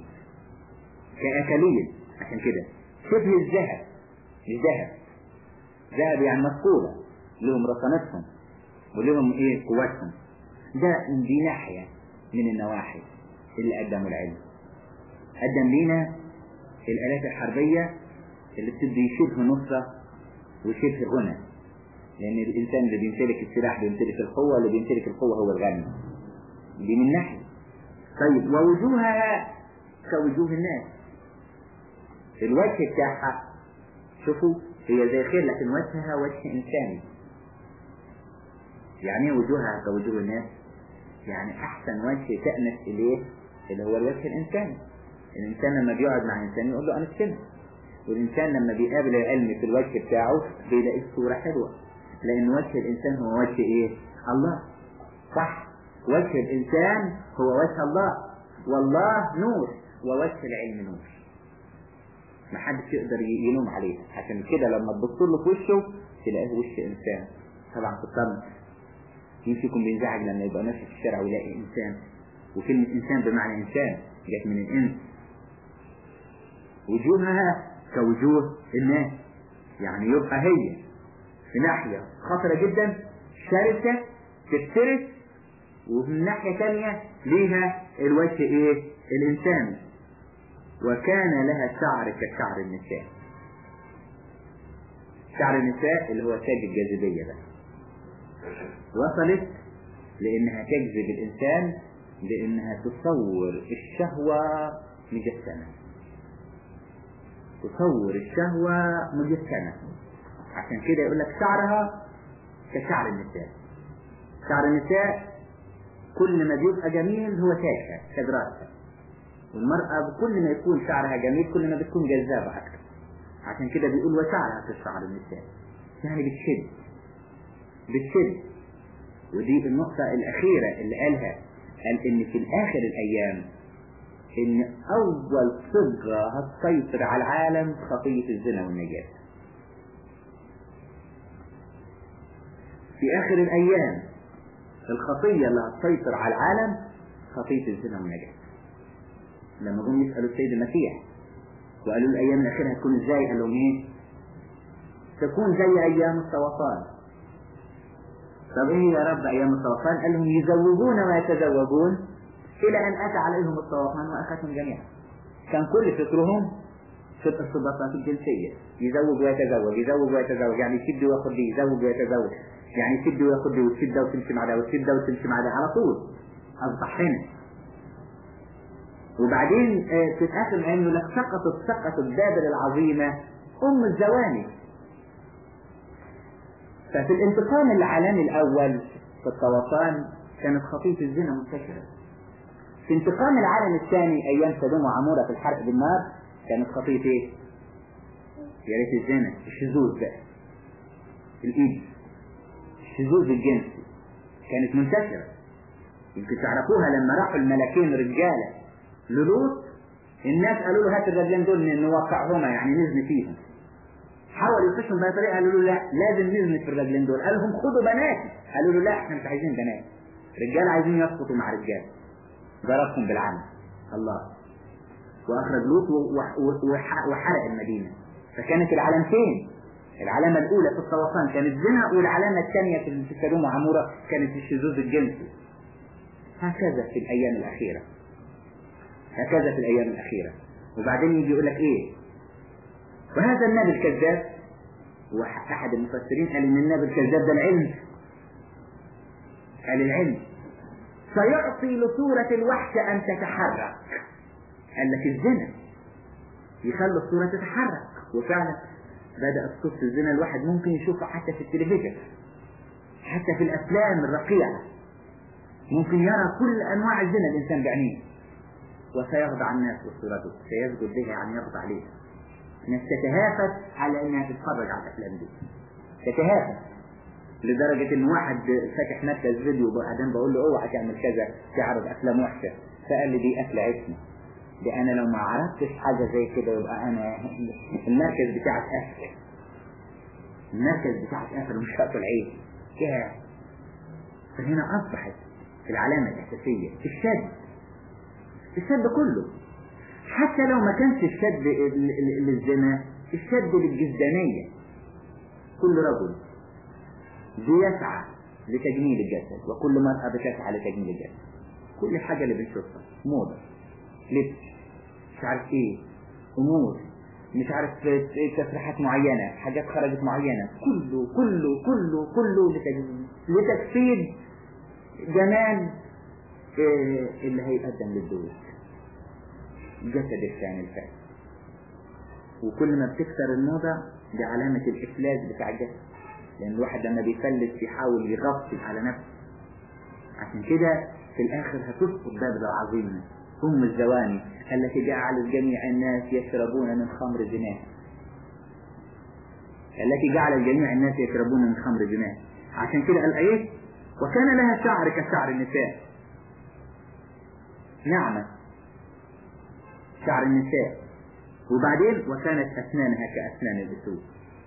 كأكلية عشان كده شبه الذهب مش ذهب ذهب يعني مذكورة لهم رصانتهم ولهم ايه قوتهم ده دي ناحية من النواحي اللي قدموا العلم قدم لينا الآلات الحربية اللي بتدي شبه نصرة وشبه غنى لأن الإنسان اللي بيمتلك السلاح بيمتلك القوة اللي بيمتلك القوة هو الغني دي من ناحية طيب ووجوهها كوجوه الناس الوجه بتاعها شوفوا هي زي خير لكن وجهها وجه إنساني يعني ايه وجوهها كوجوه الناس يعني أحسن وجه تأنس إليه اللي هو الوجه الإنساني الإنسان لما بيقعد مع إنسان يقول له أنا كده والإنسان لما بيقابل العلم في الوجه بتاعه بيلاقي الصورة حلوة لأن وجه الإنسان هو وجه إيه؟ الله صح وجه الإنسان هو وجه الله والله نور ووجه العلم نور ما حدش يقدر يلوم عليه عشان كده لما تبص له في وشه تلاقيه وش إنسان طبعا في الطرن يمسكم بينزعج لما يبقى ماشي في الشارع ويلاقي إنسان وكلمة إنسان بمعنى إنسان جت من الإنس وجوهها كوجوه الناس يعني يبقى هي في ناحية خطرة جدا شرسة تفترس ومن ناحية تانية ليها الوجه ايه الانسان وكان لها شعر كشعر النساء شعر النساء اللي هو تاج الجاذبية ده وصلت لانها تجذب الانسان لانها تصور الشهوة مجسمة تصور الشهوة مجسمة عشان كده يقول لك شعرها كشعر النساء شعر النساء كل ما بيبقى جميل هو تاجها تاج راسها والمرأة كل ما يكون شعرها جميل كل ما بتكون جذابة أكثر عشان كده بيقول وشعرها في الشعر النساء يعني بتشد بتشد ودي النقطة الأخيرة اللي قالها قال إن في الآخر الأيام إن أول صبغة هتسيطر على العالم خطية الزنا والنجاسة في آخر الأيام الخطية اللي هتسيطر على العالم خطية الزنا والنجاسة لما جم يسألوا السيد المسيح وقالوا له الأيام الأخيرة هتكون إزاي قال لهم إيه تكون زي أيام السوطان طب إيه يا رب أيام السوطان قال لهم يزوجون ويتزوجون إلى أن أتى عليهم السوطان وأخذهم جميعا كان كل فكرهم في الارتباطات الجنسية يزوج ويتزوج يزوج ويتزوج يعني يشد وياخد دي يزوج ويتزوج يعني يشد وياخد دي وتشد وتمشي مع ده وتشد وتمشي مع ده على طول أصبح هنا وبعدين في الآخر العلم يقول لك سقطت سقطت بابل العظيمة أم الزواني ففي الانتقام العالمي الأول في الطوفان كانت خطية الزنا منتشرة في انتقام العالم الثاني أيام سدوم وعمورة في الحرق بالنار كانت خطية إيه؟ يا ريت الزنا الشذوذ بقى الإيد الشذوذ الجنسي كانت منتشرة يمكن تعرفوها لما راحوا الملكين رجالة للوط الناس قالوا له هات الرجلين دول نوقعهما يعني نزني فيهم حاول يخشهم بأي طريقة قالوا له لا لازم نزني في الرجلين دول قال لهم خدوا بناتي قالوا له لا احنا مش عايزين بنات رجال عايزين يسقطوا مع رجال ضربهم بالعمى الله واخرج لوط وحرق المدينة فكانت العلامتين العلامة الأولى في الطوفان كانت زنا والعلامة الثانية في سدوم وعمورة كانت الشذوذ الجنسي هكذا في الأيام الأخيرة هكذا في الأيام الأخيرة وبعدين يجي يقول لك إيه وهذا النبي الكذاب وأحد المفسرين قال إن النبي الكذاب ده العلم قال العلم سيعطي لصورة الوحش أن تتحرك قال لك الزنا يخلي الصورة تتحرك وفعلا بدأت صورة الزنا الواحد ممكن يشوفها حتى في التلفزيون حتى في الأفلام الرقيعة ممكن يرى كل أنواع الزنا الإنسان بعينيه وسيخضع الناس لصورته سيسجد به يعني يخضع عليه الناس تتهافت على انها تتفرج على الافلام دي تتهافت لدرجة ان واحد فاتح مركز فيديو وبعدين بقول له اوعى تعمل كذا تعرض افلام وحشة فقال لي دي قفلة عشمة دي انا لو ما عرفتش حاجة زي كده يبقى انا المركز بتاعك قفل المركز بتاعك قفل ومش هقفل عيش ياه فهنا اصبحت العلامة الاساسية الشد الشد كله حتى لو ما كانش الشد للزنا الشد للجزدانية كل رجل بيسعى لتجميل الجسد وكل مرأة بتسعى لتجميل الجسد كل حاجة اللي بنشوفها موضة لبس مش عارف ايه امور مش عارف تسريحات معينة حاجات خرجت معينة كله كله كله كله لتجميل لتجسيد جمال إيه اللي هيقدم للزوج جسد الثاني الفاسد وكل ما بتكثر الموضة دي علامة الإفلاس بتاع الجسد لأن الواحد لما بيفلس بيحاول يغطي على نفسه عشان كده في الآخر هتسقط بابل العظيمة أم الزواني التي جعلت جميع الناس يشربون من خمر زناه التي جعلت جميع الناس يشربون من خمر زناه عشان كده قال ايه وكان لها شعر كشعر النساء نعمة شعر النساء وبعدين وكانت أسنانها كأسنان الأسود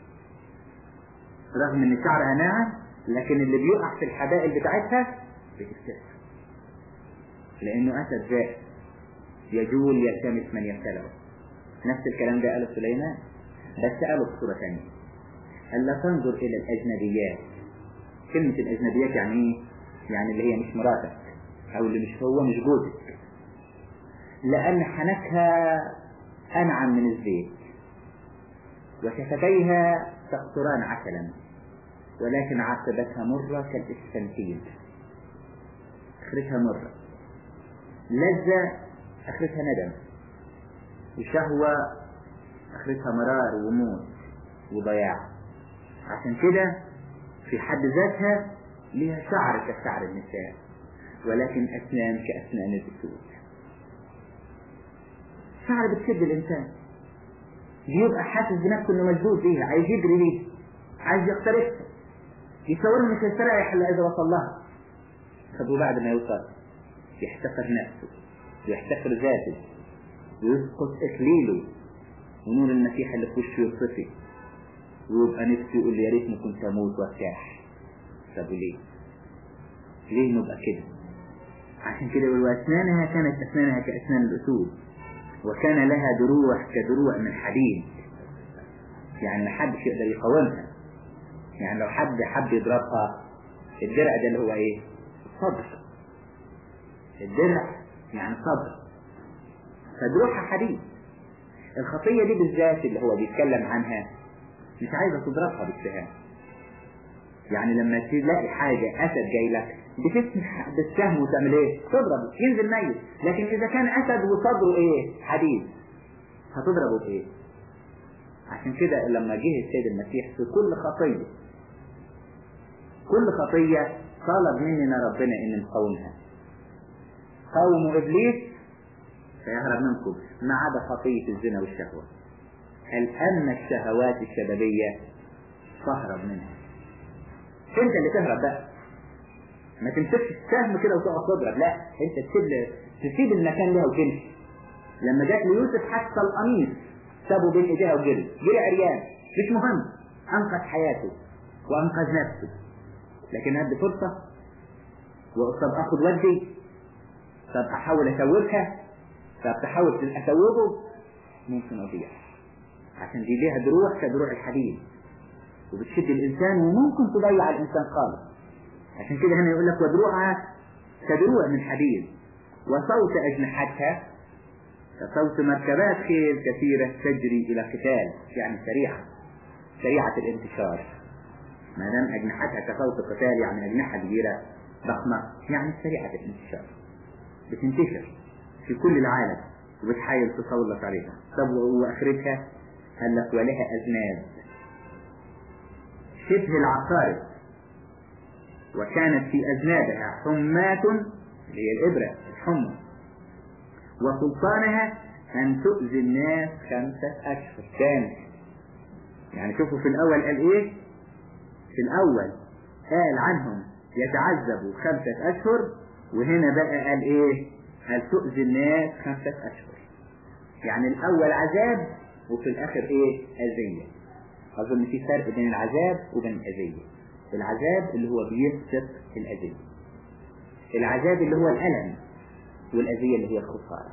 رغم ان شعرها ناعم لكن اللي بيقع في الحبائل بتاعتها بتكتسر لانه اسد ذات يجول يلتمس من يبتلعه نفس الكلام ده قاله سليمان بس قاله بصورة ثانية قال لا تنظر الى الاجنبيات كلمة الاجنبيات يعني ايه يعني اللي هي مش مراتك او اللي مش هو مش جوزك لان حنكها انعم من الزيت وشفتيها تقطران عسلا ولكن عاقبتها مرة كالإسفنتين آخرتها مرة لذة آخرتها ندم وشهوة آخرتها مرار وموت وضياع عشان كده في حد ذاتها لها شعر كشعر النساء ولكن أسنان كأسنان الأسود الشعر بتشد الإنسان بيبقى حاسس بنفسه إنه مشدود ليها عايز يجري ليها عايز يقتربها يتصور مش هيستريح إلا إذا وصل لها طب وبعد ما يوصل يحتقر نفسه ويحتقر ذاته ويسقط إكليله ونور المسيح اللي في وشه يطفي ويبقى نفسه يقول لي يا ريتني كنت أموت وارتاح طب وليه؟ ليه نبقى كده؟ عشان كده يقول وأسنانها كانت أسنانها كأسنان الأسود وكان لها دروع كدروع من حديد يعني ما حدش يقدر يقاومها يعني لو حد حب يضربها الدرع ده اللي هو ايه؟ الصبر الدرع يعني صبر فدروعها حديد الخطية دي بالذات اللي هو بيتكلم عنها مش عايزة تضربها بالسهام يعني لما تلاقي حاجة أسد جاي لك بتسمح بالسهم وتعمل ايه؟ تضربه ينزل ميت لكن إذا كان أسد وصدره ايه؟ حديد هتضربه بإيه؟ عشان كده لما جه السيد المسيح في كل خطية كل خطية طلب مننا ربنا إن نقاومها قوموا إبليس فيهرب منكم ما عدا خطية الزنا والشهوة هل أما الشهوات الشبابية فاهرب منها انت اللي تهرب بقى ما تمسكش السهم كده وتقعد تضرب لا انت تسيب تسيب المكان ده وتمشي لما جات ليوسف حتى القميص سابه بين ايديها وجري جري عريان مش مهم انقذ حياته وانقذ نفسه لكن هدي فرصه طب اخد ودي طب احاول اتوبها طب تحاول اتوبه ممكن اضيع عشان دي ليها دروع كدروع الحديد وبتشد الانسان وممكن تضيع الانسان خالص عشان كده هنا يقول لك ودروعها كدروع من حديد وصوت اجنحتها كصوت مركبات خيل كثيرة تجري إلى قتال يعني سريعة سريعة الانتشار ما دام أجنحتها كصوت قتال يعني أجنحة كبيرة ضخمة يعني سريعة الانتشار بتنتشر في كل العالم وبتحاول تسلط عليها طب وآخرتها قال لك ولها أذناب شبه العقارب وكانت في أذنابها حمات اللي هي الإبرة الحمى وسلطانها أن تؤذي الناس خمسة أشهر كان يعني شوفوا في الأول قال إيه في الأول قال عنهم يتعذبوا خمسة أشهر وهنا بقى قال إيه هل تؤذي الناس خمسة أشهر يعني الأول عذاب وفي الآخر إيه أذية أظن في فرق بين العذاب وبين الأذية العذاب اللي هو بيسبق الأذية العذاب اللي هو الألم والأذية اللي هي الخسارة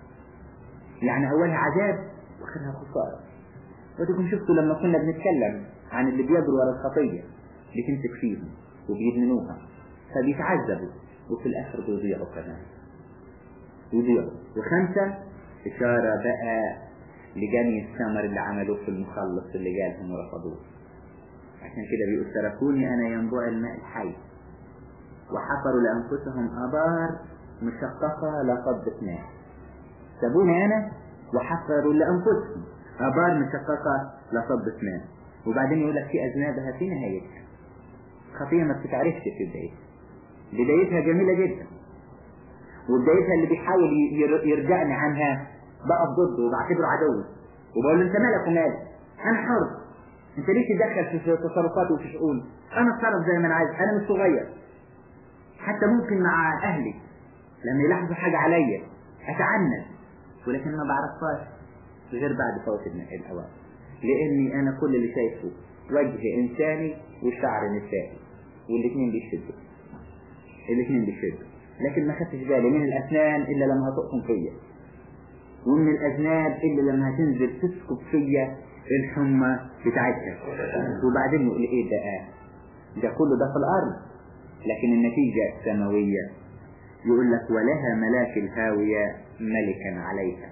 يعني أولها عذاب وآخرها خسارة وتكون شفتوا لما كنا بنتكلم عن اللي بيجروا ورا الخطية بتمسك فيهم وبيدمنوها فبيتعذبوا وفي الآخر بيضيعوا كمان يضيعوا وخمسة إشارة بقى لجني الثمر اللي عملوه في المخلص اللي جالهم ورفضوه عشان كده بيقول تركوني أنا ينبوع الماء الحي وحفروا لأنفسهم آبار مشققة لقبة ماء سابوني أنا وحفروا لأنفسهم آبار مشققة لقبة ماء وبعدين يقول لك في أذنابها في نهايتها خطية ما بتتعرفش في بدايتها بدايتها جميلة جدا وبدايتها اللي بيحاول يرجعني عنها بقف ضده وبعتبره عدو وبقول له انت مالك ومالي انا حر انت ليه تتدخل في تصرفاتي وفي شؤوني انا اتصرف زي ما انا عايز انا مش صغير حتى ممكن مع اهلي لما يلاحظوا حاجة عليا اتعنت ولكن ما بعرفهاش غير بعد فوات الاوان لاني انا كل اللي شايفه وجه انساني وشعر نسائي والاثنين بيشدوا الاثنين بيشدوا لكن ما خدتش بالي من الاسنان الا لما هتقطم فيا ومن الاذناب الا لما هتنزل تسكب فيا الحمى بتاعتها وبعدين يقول ايه ده ده كله ده في الارض لكن النتيجة السماوية يقول لك ولها ملاك الهاوية ملكا عليها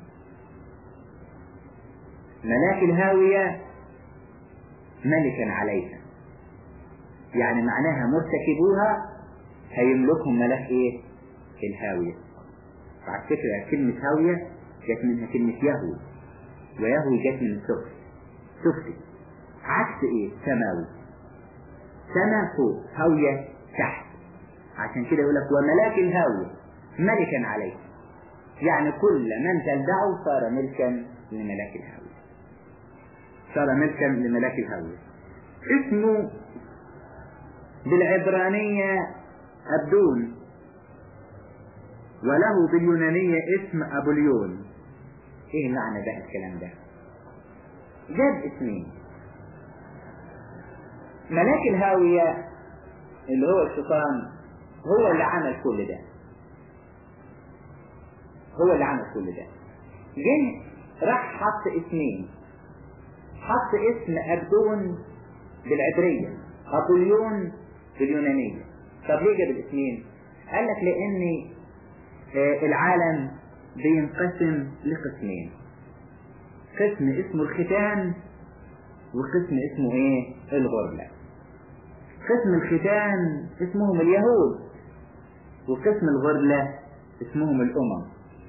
ملاك الهاوية ملكا عليها يعني معناها مرتكبوها هيملكهم ملاك ايه الهاوية على فكرة كلمة هاوية جت منها كلمة يهوي ويهوي جت من السفل سفلي عكس ايه سماوي سما فوق هاوية تحت عشان كده يقول لك وملاك الهاوية ملكا عليه يعني كل من تلدعه صار ملكا لملاك الهوية صار ملكا لملاك الهوية اسمه بالعبرانية أبدون وله باليونانية اسم أبوليون ايه معنى ده الكلام ده جاب اسمين ملاك الهاوية اللي هو الشيطان هو اللي عمل كل ده هو اللي عمل كل ده جه راح حط اسمين حط اسم أبدون بالعبرية أبوليون باليونانية طب ليه جاب الاسمين قال لك لأن العالم بينقسم لقسمين قسم اسمه الختان وقسم اسمه ايه الغرلة قسم الختان اسمهم اليهود وقسم الغرلة اسمهم الأمم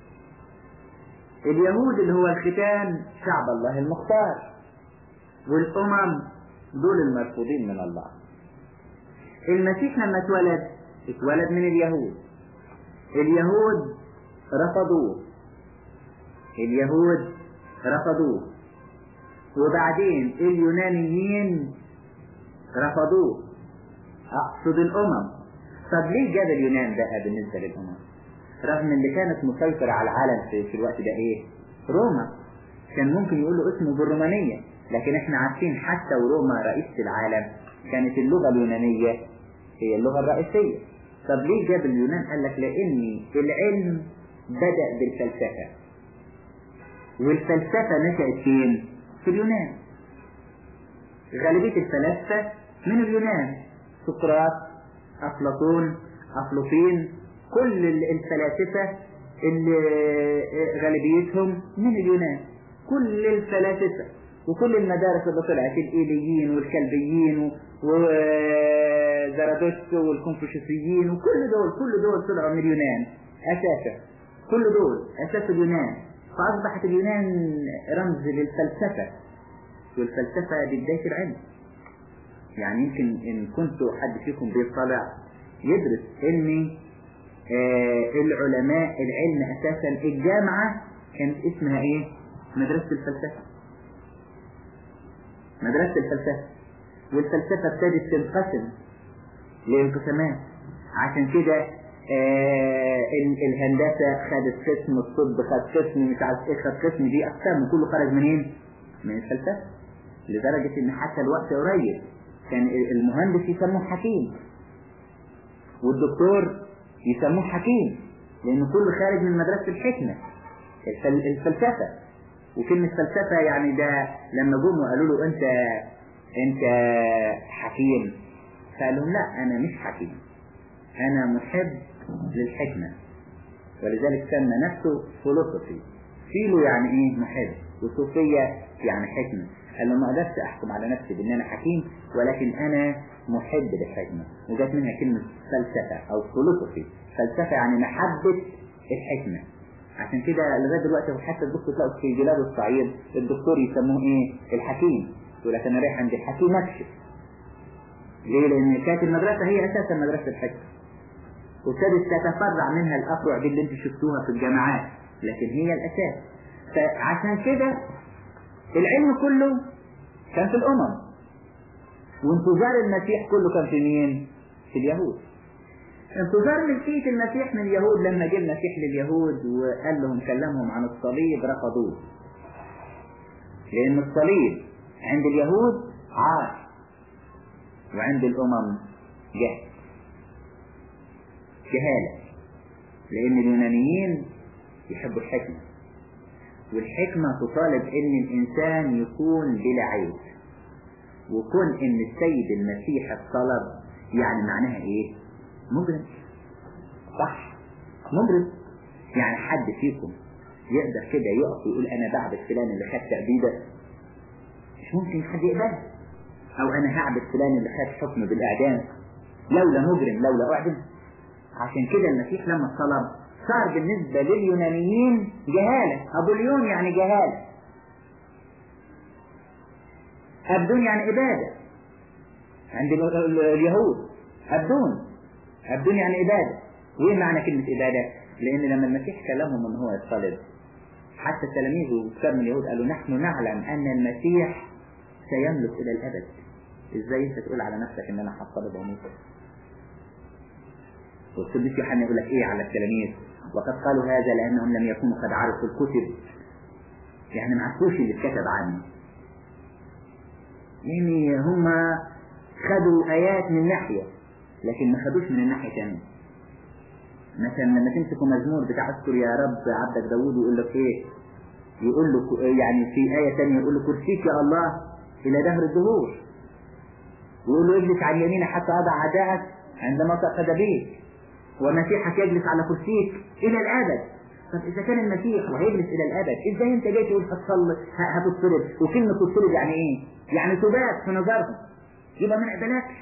اليهود اللي هو الختان شعب الله المختار والأمم دول المرفوضين من الله المسيح لما اتولد اتولد من اليهود اليهود رفضوه اليهود رفضوه وبعدين اليونانيين رفضوه اقصد الامم طب ليه جاب اليونان بقى بالنسبه للامم رغم اللي كانت مسيطرة على العالم في, في الوقت ده ايه روما كان ممكن يقول له اسمه بالرومانية لكن احنا عارفين حتى وروما رئيسة العالم كانت اللغة اليونانية هي اللغة الرئيسية طب ليه جاب اليونان قال لك لان العلم بدأ بالفلسفة والفلسفة نشأت فين في اليونان غالبية الفلاسفة من اليونان سقراط أفلاطون أفلوطين كل الفلاسفة اللي غالبيتهم من اليونان كل الفلاسفة وكل المدارس اللي طلعت الإيليين والكلبيين وزرادشت والكونفوشيوسيين وكل دول كل دول طلعوا من اليونان أساسا كل دول أساس اليونان فأصبحت اليونان رمز للفلسفة والفلسفة دي بداية العلم يعني يمكن إن كنتوا حد فيكم بيطلع يدرس إن آه العلماء العلم أساسا الجامعة كانت اسمها إيه؟ مدرسة الفلسفة مدرسة الفلسفة والفلسفة ابتدت تنقسم لانقسامات عشان كده آه الهندسة خدت قسم الطب خد قسم مش عارف ايه خد قسم دي اقسام كله خرج منين؟ من الفلسفة لدرجة ان حتى الوقت قريب كان المهندس يسموه حكيم والدكتور يسموه حكيم لأنه كله خارج من مدرسة الحكمة الفلسفة وكلمة فلسفة يعني ده لما جم وقالوا له أنت أنت حكيم فقال لهم لا أنا مش حكيم أنا محب للحكمة ولذلك سمى نفسه فلسفي فيلو يعني إيه محب وصوفية يعني حكمة قال له ما قدرت أحكم على نفسي بأن أنا حكيم ولكن أنا محب للحكمة وجات منها كلمة فلسفة أو فلسفي فلسفة يعني محبة الحكمة عشان كده لغاية دلوقتي حتى الدكتور تلاقوا في بلاد الصعيد الدكتور يسموه ايه الحكيم يقول لك انا رايح عند الحكيم اكشف ليه لان كانت المدرسة هي اساسا مدرسة الحكمة وابتدت تتفرع منها الافرع دي اللي انتم شفتوها في الجامعات لكن هي الاساس فعشان كده العلم كله كان في الامم وانتظار المسيح كله كان في مين في اليهود انتظار ملكية المسيح من اليهود لما جه المسيح لليهود وقال لهم كلمهم عن الصليب رفضوه لأن الصليب عند اليهود عار وعند الأمم جهل جهالة لأن اليونانيين يحبوا الحكمة والحكمة تطالب إن الإنسان يكون بلا عيب وكون إن السيد المسيح الطلب يعني معناها إيه؟ مجرم صح مجرم يعني حد فيكم يقدر كده يقف ويقول انا بعبد فلان اللي خد تأبيدة مش ممكن حد يقبلها او انا هعبد فلان اللي خد حكم بالاعدام لولا مجرم لولا اعدم عشان كده المسيح لما طلب صار بالنسبة لليونانيين جهالة أبوليون يعني جهالة أبدون يعني عبادة عند اليهود أبدون الدنيا يعني عبادة وإيه معنى كلمة عبادة لأن لما المسيح كلمهم إن هو يصطلب حتى تلاميذه كتاب من اليهود قالوا نحن نعلم أن المسيح سيملك إلى الأبد إزاي أنت تقول على نفسك إن أنا هصطلب وأموت والقديس يوحنا يقول لك إيه على التلاميذ وقد قالوا هذا لأنهم لم يكونوا قد عرفوا الكتب يعني ما عرفوش اللي اتكتب عنه يعني هم خدوا آيات من ناحية لكن ما خدوش من الناحية الثانية مثلا لما تمسكوا مزمور بتاع اذكر يا رب عبدك داوود يقول لك ايه يقول له يعني في آية ثانية يقول له كرسيك يا الله إلى دهر الدهور ويقول له اجلس على اليمين حتى أضع عداءك عندما تأخذ بيك ومسيحك يجلس على كرسيك إلى الأبد طب إذا كان المسيح وهيجلس إلى الأبد إزاي أنت جاي تقول هتصلي هتتصلب وكلمة تتصلب يعني إيه؟ يعني تبات في نظرهم يبقى ما نقبلكش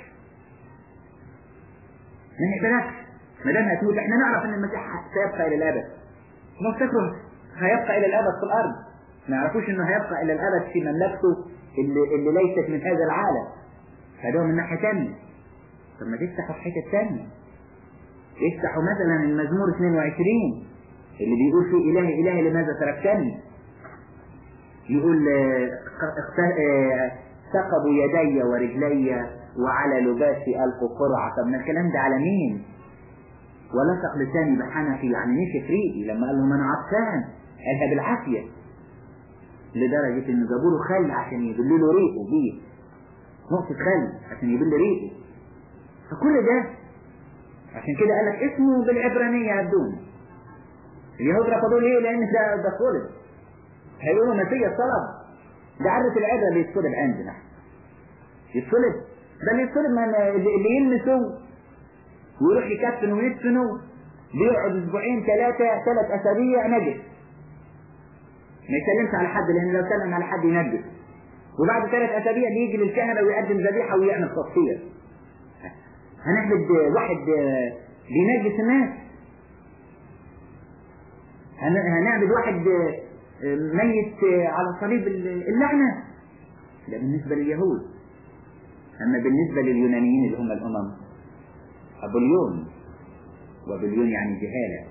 ما نقبلكش ما دام هتموت احنا نعرف ان المسيح سيبقى الى الابد ما تفكروا هيبقى الى الابد في الارض ما يعرفوش انه هيبقى الى الابد في مملكته اللي, اللي ليست من هذا العالم هذا من ناحيه ثانيه طب ما تفتحوا في حته ثانيه افتحوا مثلا المزمور 22 اللي بيقول فيه الهي الهي لماذا تركتني يقول ثقبوا يدي ورجلي وعلى لباسي ألقوا قرعة طب ما الكلام ده على مين ولصق لساني بحنفي يعني مشي في ريقي لما قال لهم انا عطشان قالها بالعافيه لدرجه انه جابوا له خل عشان يبل له ريقه بيه نقطه خل عشان يبل ريقه فكل ده عشان كده قال لك اسمه بالعبرانيه عبدون اليهود رفضوه ليه؟ لان ده ده صلب هيقولوا مسيح صلب ده عرة العبره اللي يتصلب عندنا يتصلب بل يتصلب من اللي يلمسه ويروح يكفن ويدفنه بيقعد اسبوعين ثلاثة ثلاث اسابيع نجس ما يسلمش على حد لان لو سلم على حد ينجس وبعد ثلاث اسابيع بيجي للكهنة ويقدم ذبيحة ويعمل تصفير هنعبد واحد بينجس الناس هنعبد واحد ميت على صليب اللعنة ده بالنسبة لليهود أما بالنسبة لليونانيين اللي هم الأمم أبليون وبليون يعني جهالة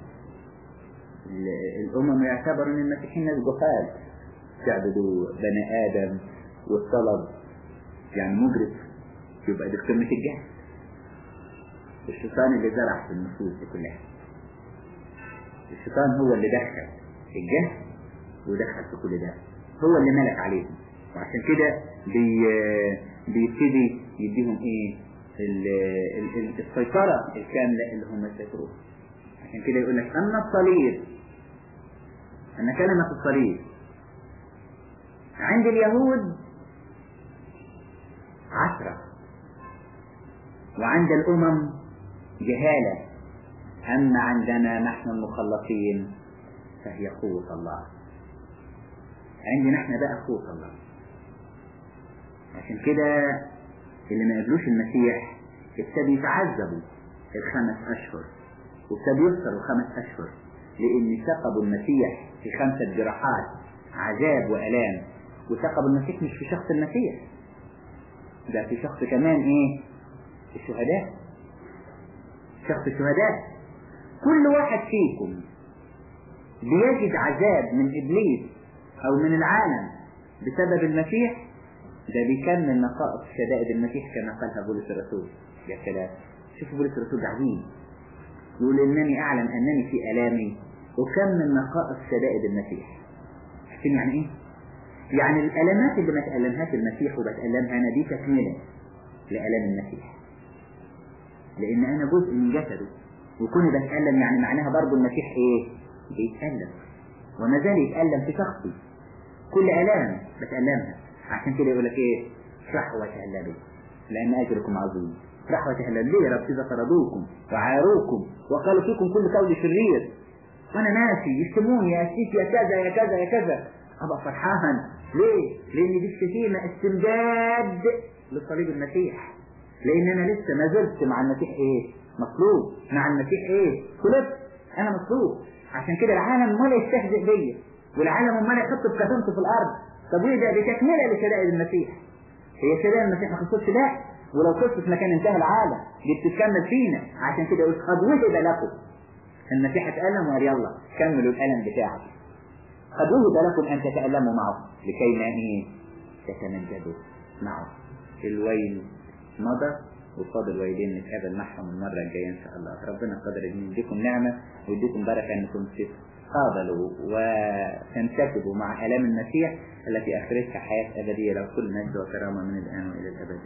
الأمم يعتبر أن المسيحيين ناس جهال تعبدوا بني آدم والطلب يعني مجرف يبقى دي قمة الجهل الشيطان اللي زرع في النفوس دي كلها الشيطان هو اللي دخل الجهل ودخل في كل ده هو اللي ملك عليهم وعشان كده بي بيبتدي يديهم ايه السيطرة الكاملة اللي هم يسيطروها عشان كده يقول لك أن الصليب أن كلمة الصليب عند اليهود عشرة وعند الأمم جهالة أما عندنا نحن المخلصين فهي قوة الله عندنا احنا بقى قوة الله عشان كده اللي ما قبلوش المسيح ابتدوا يتعذبوا الخمس أشهر وابتدوا يخسروا خمس أشهر لأن ثقبوا المسيح في خمسة جراحات عذاب وألام وثقبوا المسيح مش في شخص المسيح ده في شخص كمان إيه الشهداء شخص الشهداء كل واحد فيكم بيجد عذاب من إبليس أو من العالم بسبب المسيح ده بيكمل نقائص شدائد المسيح كما قالها بولس الرسول يا سلام شوفوا بولس الرسول ده عظيم يقول انني اعلم انني في الامي اكمل نقائص شدائد المسيح عارفين يعني ايه؟ يعني الالمات اللي ما تألمهاش المسيح وبتألمها انا دي تكملة لألم المسيح لان انا جزء من جسده وكوني بتألم يعني معناها برضه المسيح ايه؟ بيتألم وما زال يتألم في شخصي كل الام بتألمها عشان كده يقول لك ايه افرحوا وتهللوا لان اجركم عظيم افرحوا وتهللوا ليه يا رب اذا طردوكم وعاروكم وقالوا فيكم كل قول شرير وانا ماشي يشتموني يا سيك يا كذا يا كذا يا كذا ابقى فرحان ليه؟ لان دي الشتيمه استمداد لصليب المسيح لان انا لسه ما زلت مع المسيح ايه؟ مطلوب مع المسيح ايه؟ خلصت انا مطلوب عشان كده العالم ولا يستهزئ بيا والعالم امال يحط بكتمته في الارض طب وايه ده دي تكمله لشدائد المسيح هي شدائد المسيح ما خلصتش لا ولو خلصت مكان انتهى العالم دي بتتكمل فينا عشان كده يقول قد وهب لكم المسيح اتألم وقال يلا كملوا الألم بتاعه خذوه لكم أن تتألموا معه لكي ما إيه تتمجدوا معه الويل مضى وفاضل ويلين نتقابل معهم المرة الجاية إن شاء الله ربنا قدر إن يديكم نعمة ويديكم بركة إنكم تتفاضلوا وتنتسبوا مع آلام المسيح التي آخرتها حياة أبدية لو كل مجد وكرامة من الآن وإلى الأبد